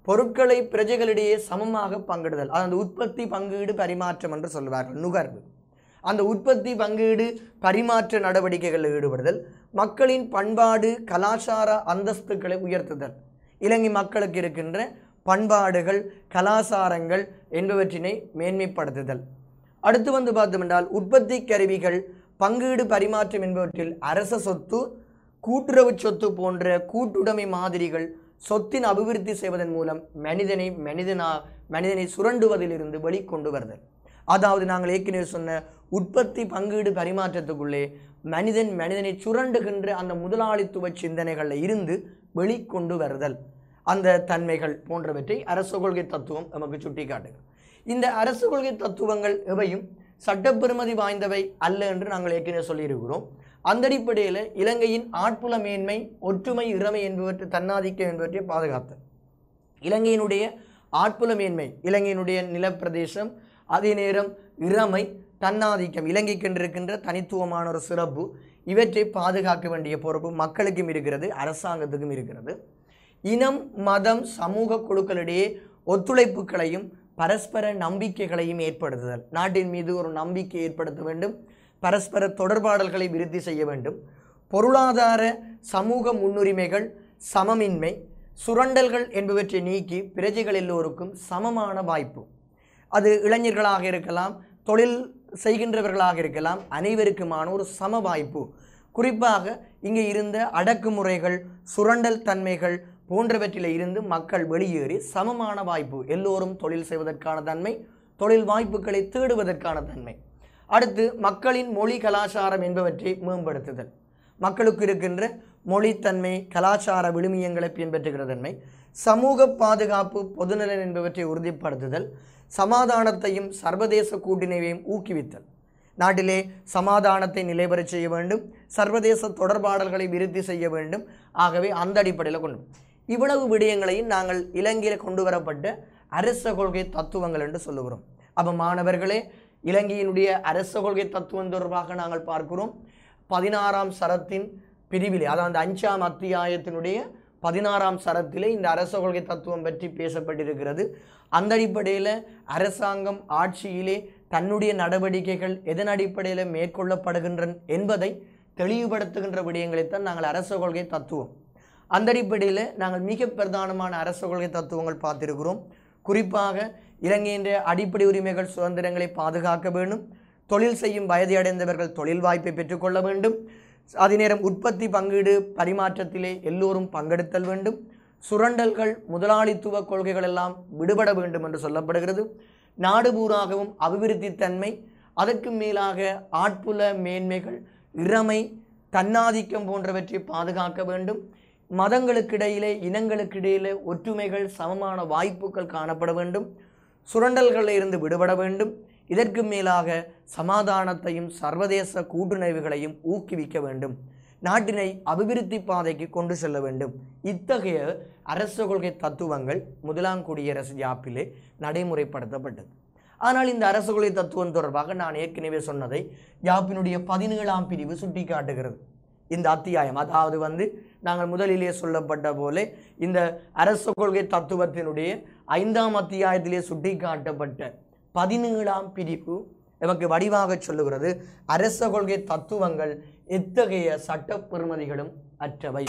பொருட்களை பிரஜைகளிடையே சமமாக பங்கிடுதல் அது அந்த உற்பத்தி பங்கீடு பரிமாற்றம் என்று சொல்வார்கள் நுகர்வு அந்த உற்பத்தி பங்கீடு பரிமாற்ற நடவடிக்கைகளில் ஈடுபடுதல் மக்களின் பண்பாடு கலாச்சார அந்தஸ்துக்களை உயர்த்துதல் இலங்கை மக்களுக்கு இருக்கின்ற பண்பாடுகள் கலாச்சாரங்கள் என்பவற்றினை மேன்மைப்படுத்துதல் அடுத்து வந்து பார்த்தோமென்றால் உற்பத்தி கருவிகள் பங்கீடு பரிமாற்றம் என்பவற்றில் அரச சொத்து கூட்டுறவு சொத்து போன்ற கூட்டுடைமை மாதிரிகள் சொத்தின் அபிவிருத்தி செய்வதன் மூலம் மனிதனை மனிதனா மனிதனை சுரண்டுவதிலிருந்து வெளிக்கொண்டு வருதல் அதாவது நாங்கள் ஏற்கனவே சொன்ன உற்பத்தி பங்கீடு பரிமாற்றத்துக்குள்ளே மனிதன் மனிதனை சுரண்டுகின்ற அந்த முதலாளித்துவ சிந்தனைகளில் இருந்து வெளிக்கொண்டு வருதல் அந்த தன்மைகள் போன்றவற்றை அரசு கொள்கை தத்துவம் நமக்கு சுட்டிக்காட்டுகிறது இந்த அரசு கொள்கை தத்துவங்கள் எவையும் சட்டப்பெறுமதி வாய்ந்தவை அல்ல என்று நாங்கள் ஏற்கனவே சொல்லியிருக்கிறோம் அந்த அடிப்படையில் இலங்கையின் ஆட்புல மேன்மை ஒற்றுமை இறமை என்பவற்றை தன்னாதிக்கம் என்பவற்றை பாதுகாத்தல் இலங்கையினுடைய ஆட்புல மேன்மை இலங்கையினுடைய நிலப்பிரதேசம் அதே நேரம் இறமை தன்னாதிக்கம் இலங்கைக்கென்றிருக்கின்ற தனித்துவமான ஒரு சிறப்பு இவற்றை பாதுகாக்க வேண்டிய பொறுப்பு மக்களுக்கும் இருக்கிறது அரசாங்கத்துக்கும் இருக்கிறது இனம் மதம் சமூக குழுக்களிடையே ஒத்துழைப்புகளையும் பரஸ்பர நம்பிக்கைகளையும் ஏற்படுத்துதல் நாட்டின் மீது ஒரு நம்பிக்கை ஏற்படுத்த வேண்டும் பரஸ்பர தொடர்பாடல்களை விருத்தி செய்ய வேண்டும் பொருளாதார சமூக முன்னுரிமைகள் சமமின்மை சுரண்டல்கள் என்பவற்றை நீக்கி பிரஜைகள் எல்லோருக்கும் சமமான வாய்ப்பு அது இளைஞர்களாக இருக்கலாம் தொழில் செய்கின்றவர்களாக இருக்கலாம் அனைவருக்குமான ஒரு சம வாய்ப்பு குறிப்பாக இங்கே இருந்த அடக்குமுறைகள் சுரண்டல் தன்மைகள் போன்றவற்றில் இருந்து மக்கள் வெளியேறி சமமான வாய்ப்பு எல்லோரும் தொழில் செய்வதற்கான தன்மை தொழில் வாய்ப்புகளை தேடுவதற்கான தன்மை அடுத்து மக்களின் மொழி கலாச்சாரம் என்பவற்றை மேம்படுத்துதல் மக்களுக்கு இருக்கின்ற மொழித்தன்மை கலாச்சார விழுமியங்களை பின்பற்றுகிற தன்மை சமூக பாதுகாப்பு பொதுநலன் என்பவற்றை உறுதிப்படுத்துதல் சமாதானத்தையும் சர்வதேச கூட்டினைவையும் ஊக்குவித்தல் நாட்டிலே சமாதானத்தை நிலைபெறச் செய்ய வேண்டும் சர்வதேச தொடர்பாடல்களை விருத்தி செய்ய வேண்டும் ஆகவே அந்த அடிப்படையில் கொண்டு இவ்வளவு விடயங்களையும் நாங்கள் இலங்கையில் கொண்டு வரப்பட்ட அரச கொள்கை தத்துவங்கள் என்று சொல்லுகிறோம் அப்போ மாணவர்களே இலங்கையினுடைய அரச கொள்கை தத்துவம் தொடர்பாக நாங்கள் பார்க்கிறோம் பதினாறாம் சரத்தின் பிரிவிலே அதாவது அஞ்சாம் அத்தியாயத்தினுடைய பதினாறாம் சரத்திலே இந்த அரச கொள்கை தத்துவம் பற்றி பேசப்பட்டிருக்கிறது அந்த அடிப்படையில் அரசாங்கம் ஆட்சியிலே தன்னுடைய நடவடிக்கைகள் எதன் அடிப்படையில் மேற்கொள்ளப்படுகின்றன என்பதை தெளிவுபடுத்துகின்ற விடயங்களைத்தான் நாங்கள் அரச கொள்கை தத்துவம் அந்த அடிப்படையில் நாங்கள் மிக பிரதானமான அரச கொள்கை தத்துவங்கள் பார்த்திருக்கிறோம் குறிப்பாக இலங்கையின் அடிப்படை உரிமைகள் சுதந்திரங்களை பாதுகாக்க வேண்டும் தொழில் செய்யும் வயதை அடைந்தவர்கள் தொழில் வாய்ப்பை பெற்றுக்கொள்ள வேண்டும் அதே நேரம் உற்பத்தி பங்கீடு பரிமாற்றத்திலே எல்லோரும் பங்கெடுத்தல் வேண்டும் சுரண்டல்கள் முதலாளித்துவ கொள்கைகள் எல்லாம் விடுபட வேண்டும் என்று சொல்லப்படுகிறது நாடு பூராகவும் அபிவிருத்தி தன்மை அதற்கு மேலாக ஆட்புல மேன்மைகள் இறமை தன்னாதிக்கம் போன்றவற்றை பாதுகாக்க வேண்டும் மதங்களுக்கிடையிலே இனங்களுக்கிடையிலே ஒற்றுமைகள் சமமான வாய்ப்புகள் காணப்பட வேண்டும் சுரண்டல்களில் இருந்து விடுபட வேண்டும் இதற்கு மேலாக சமாதானத்தையும் சர்வதேச கூட்டுணர்வுகளையும் ஊக்குவிக்க வேண்டும் நாட்டினை அபிவிருத்தி பாதைக்கு கொண்டு செல்ல வேண்டும் இத்தகைய அரச கொள்கை தத்துவங்கள் முதலாம் குடியரசு யாப்பிலே நடைமுறைப்படுத்தப்பட்டது ஆனால் இந்த அரசு கொள்கை தத்துவம் தொடர்பாக நான் ஏற்கனவே சொன்னதை யாப்பினுடைய பதினேழாம் பிரிவு சுட்டிக்காட்டுகிறது இந்த அத்தியாயம் அதாவது வந்து நாங்கள் முதலிலே சொல்லப்பட்ட போல இந்த அரச கொள்கை தத்துவத்தினுடைய ஐந்தாம் அத்தியாயத்திலே சுட்டிக்காட்டப்பட்ட பதினேழாம் பிரிவு நமக்கு வடிவாக சொல்லுகிறது அரச கொள்கை தத்துவங்கள் எத்தகைய சட்ட பெறுமதிகளும் அற்றவை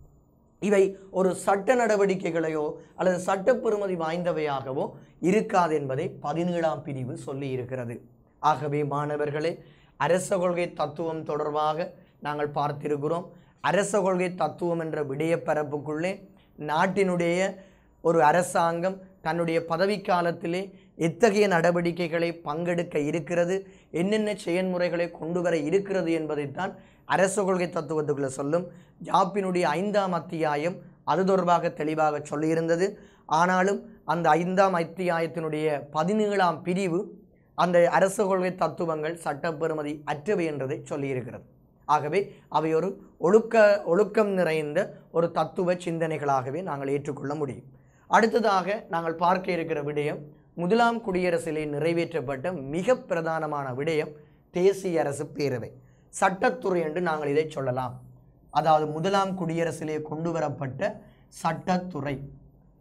இவை ஒரு சட்ட நடவடிக்கைகளையோ அல்லது சட்ட பெறுமதி வாய்ந்தவையாகவோ இருக்காது என்பதை பதினேழாம் பிரிவு சொல்லி இருக்கிறது ஆகவே மாணவர்களே அரச கொள்கை தத்துவம் தொடர்பாக நாங்கள் பார்த்திருக்கிறோம் அரச கொள்கை தத்துவம் என்ற விடயப்பரப்புக்குள்ளே நாட்டினுடைய ஒரு அரசாங்கம் தன்னுடைய பதவிக்காலத்திலே எத்தகைய நடவடிக்கைகளை பங்கெடுக்க இருக்கிறது என்னென்ன செயல்முறைகளை கொண்டு வர இருக்கிறது என்பதைத்தான் அரச கொள்கை தத்துவத்துக்குள்ள சொல்லும் ஜாப்பினுடைய ஐந்தாம் அத்தியாயம் அது தொடர்பாக தெளிவாக சொல்லியிருந்தது ஆனாலும் அந்த ஐந்தாம் அத்தியாயத்தினுடைய பதினேழாம் பிரிவு அந்த அரச கொள்கை தத்துவங்கள் சட்டப்பெறுமதி அற்றவை என்றதை சொல்லியிருக்கிறது ஆகவே அவை ஒரு ஒழுக்க ஒழுக்கம் நிறைந்த ஒரு தத்துவ சிந்தனைகளாகவே நாங்கள் ஏற்றுக்கொள்ள முடியும் அடுத்ததாக நாங்கள் பார்க்க இருக்கிற விடயம் முதலாம் குடியரசிலே நிறைவேற்றப்பட்ட மிக பிரதானமான விடயம் தேசிய அரசு பேரவை சட்டத்துறை என்று நாங்கள் இதை சொல்லலாம் அதாவது முதலாம் குடியரசிலே கொண்டு வரப்பட்ட சட்டத்துறை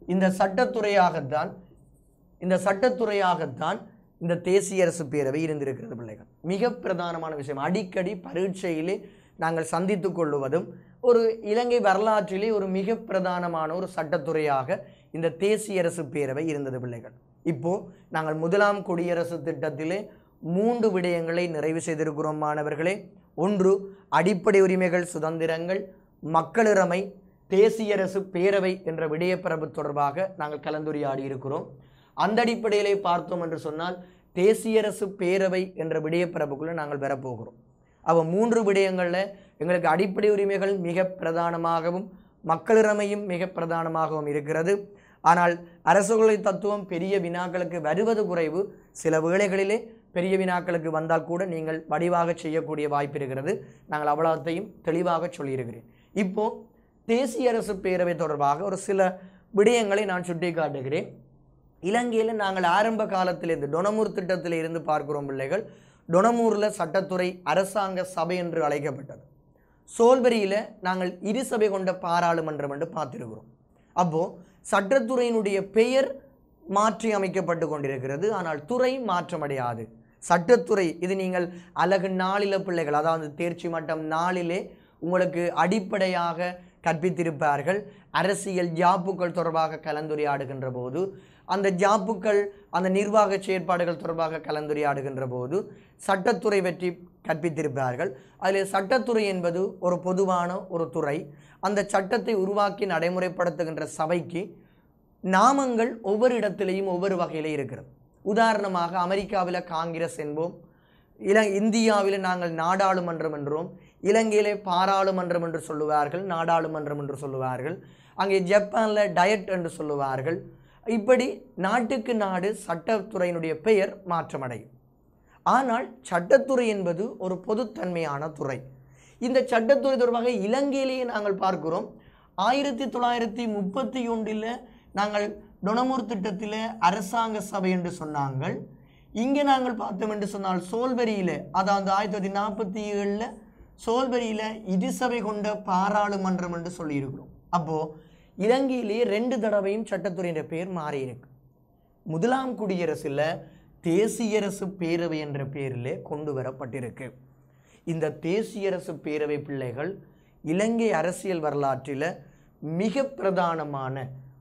இந்த சட்டத்துறையாகத்தான் இந்த சட்டத்துறையாகத்தான் இந்த தேசிய அரசு பேரவை இருந்திருக்கிறது பிள்ளைகள் மிக பிரதானமான விஷயம் அடிக்கடி பரீட்சையிலே நாங்கள் சந்தித்துக் கொள்ளுவதும் ஒரு இலங்கை வரலாற்றிலே ஒரு மிக பிரதானமான ஒரு சட்டத்துறையாக இந்த தேசிய அரசு பேரவை இருந்தது பிள்ளைகள் இப்போ நாங்கள் முதலாம் குடியரசு திட்டத்திலே மூன்று விடயங்களை நிறைவு செய்திருக்கிறோம் மாணவர்களே ஒன்று அடிப்படை உரிமைகள் சுதந்திரங்கள் மக்களிறமை தேசிய அரசு பேரவை என்ற விடயப்பரப்பு தொடர்பாக நாங்கள் கலந்துரையாடி இருக்கிறோம் அந்த அடிப்படையிலே பார்த்தோம் என்று சொன்னால் தேசிய அரசு பேரவை என்ற விடயப்பரப்புக்குள்ளே நாங்கள் பெறப்போகிறோம் அவ மூன்று விடயங்களில் எங்களுக்கு அடிப்படை உரிமைகள் மிக பிரதானமாகவும் மக்களிறமையும் மிக பிரதானமாகவும் இருக்கிறது ஆனால் அரசு கொள்கை தத்துவம் பெரிய வினாக்களுக்கு வருவது குறைவு சில வேளைகளிலே பெரிய வினாக்களுக்கு வந்தால் கூட நீங்கள் வடிவாக செய்யக்கூடிய வாய்ப்பு இருக்கிறது நாங்கள் அவ்வளோத்தையும் தெளிவாக சொல்லியிருக்கிறேன் இப்போ தேசிய அரசு பேரவை தொடர்பாக ஒரு சில விடயங்களை நான் சுட்டி காட்டுகிறேன் இலங்கையில் நாங்கள் ஆரம்ப காலத்திலிருந்து டொனமூர் திட்டத்தில் இருந்து பார்க்கிறோம் பிள்ளைகள் டொனமூரில் சட்டத்துறை அரசாங்க சபை என்று அழைக்கப்பட்டது சோல்பரியில் நாங்கள் இரு சபை கொண்ட பாராளுமன்றம் என்று பார்த்திருக்கிறோம் அப்போ சட்டத்துறையினுடைய பெயர் மாற்றி அமைக்கப்பட்டு கொண்டிருக்கிறது ஆனால் துறை மாற்றமடையாது சட்டத்துறை இது நீங்கள் அழகு நாளில பிள்ளைகள் அதாவது தேர்ச்சி மட்டம் நாளிலே உங்களுக்கு அடிப்படையாக கற்பித்திருப்பார்கள் அரசியல் ஜாப்புகள் தொடர்பாக கலந்துரையாடுகின்ற போது அந்த ஜாப்புகள் அந்த நிர்வாக செயற்பாடுகள் தொடர்பாக கலந்துரையாடுகின்ற போது சட்டத்துறை பற்றி கற்பித்திருப்பார்கள் அதில் சட்டத்துறை என்பது ஒரு பொதுவான ஒரு துறை அந்த சட்டத்தை உருவாக்கி நடைமுறைப்படுத்துகின்ற சபைக்கு நாமங்கள் ஒவ்வொரு இடத்திலையும் ஒவ்வொரு வகையில் இருக்கிறது உதாரணமாக அமெரிக்காவில் காங்கிரஸ் என்போம் இல இந்தியாவில் நாங்கள் நாடாளுமன்றம் என்றோம் இலங்கையிலே பாராளுமன்றம் என்று சொல்லுவார்கள் நாடாளுமன்றம் என்று சொல்லுவார்கள் அங்கே ஜப்பானில் டயட் என்று சொல்லுவார்கள் இப்படி நாட்டுக்கு நாடு சட்டத்துறையினுடைய பெயர் மாற்றமடையும் ஆனால் சட்டத்துறை என்பது ஒரு பொதுத்தன்மையான துறை இந்த சட்டத்துறை தொடர்பாக இலங்கையிலேயே நாங்கள் பார்க்கிறோம் ஆயிரத்தி தொள்ளாயிரத்தி முப்பத்தி ஒன்றில் நாங்கள் டொனமூர் திட்டத்தில் அரசாங்க சபை என்று சொன்னாங்கள் இங்கே நாங்கள் பார்த்தோம் என்று சொன்னால் சோல்பரியில் அதாவது ஆயிரத்தி தொள்ளாயிரத்தி நாற்பத்தி ஏழில் சோல்பரியில் இரு சபை கொண்ட பாராளுமன்றம் என்று சொல்லியிருக்கிறோம் அப்போது இலங்கையிலேயே ரெண்டு தடவையும் சட்டத்துறையின் பெயர் மாறியிருக்கு முதலாம் குடியரசில் தேசியரசு பேரவை என்ற பெயரிலே கொண்டு வரப்பட்டிருக்கு இந்த தேசியரசு பேரவை பிள்ளைகள் இலங்கை அரசியல் வரலாற்றில் மிக பிரதானமான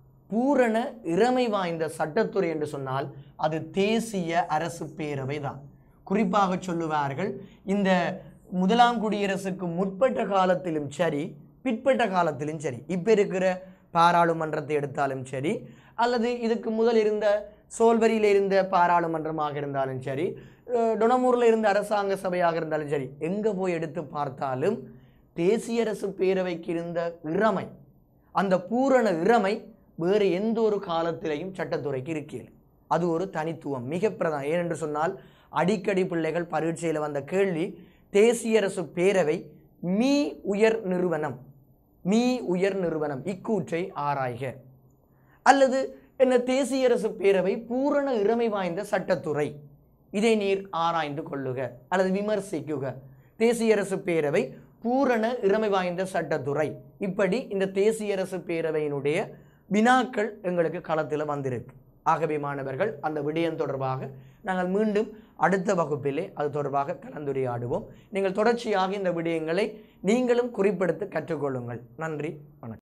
பூரண இறமை வாய்ந்த சட்டத்துறை என்று சொன்னால் அது தேசிய அரசு பேரவை தான் குறிப்பாக சொல்லுவார்கள் இந்த முதலாம் குடியரசுக்கு முற்பட்ட காலத்திலும் சரி பிற்பட்ட காலத்திலும் சரி இப்போ இருக்கிற பாராளுமன்றத்தை எடுத்தாலும் சரி அல்லது இதுக்கு முதல் இருந்த சோல்வரியில் இருந்த பாராளுமன்றமாக இருந்தாலும் சரி அஹ் டொனமூரில் இருந்த அரசாங்க சபையாக இருந்தாலும் சரி எங்கே போய் எடுத்து பார்த்தாலும் தேசிய அரசு பேரவைக்கு இருந்த இறமை அந்த பூரண இறமை வேறு எந்த ஒரு காலத்திலையும் சட்டத்துறைக்கு இருக்கிறது அது ஒரு தனித்துவம் மிக பிரதானம் ஏனென்று சொன்னால் அடிக்கடி பிள்ளைகள் பரீட்சையில் வந்த கேள்வி தேசிய அரசு பேரவை மீ உயர் நிறுவனம் மீ உயர் நிறுவனம் இக்கூற்றை ஆராய்க அல்லது என்ன தேசிய அரசு பேரவை பூரண இறமை வாய்ந்த சட்டத்துறை இதை நீர் ஆராய்ந்து கொள்ளுக அல்லது விமர்சிக்குக தேசிய அரசு பேரவை பூரண இறமை வாய்ந்த சட்டத்துறை இப்படி இந்த தேசிய அரசு பேரவையினுடைய வினாக்கள் எங்களுக்கு களத்தில் வந்திருக்கு ஆகவே மாணவர்கள் அந்த விடயம் தொடர்பாக நாங்கள் மீண்டும் அடுத்த வகுப்பிலே அது தொடர்பாக கலந்துரையாடுவோம் நீங்கள் தொடர்ச்சியாக இந்த விடயங்களை நீங்களும் குறிப்பெடுத்து கற்றுக்கொள்ளுங்கள் நன்றி வணக்கம்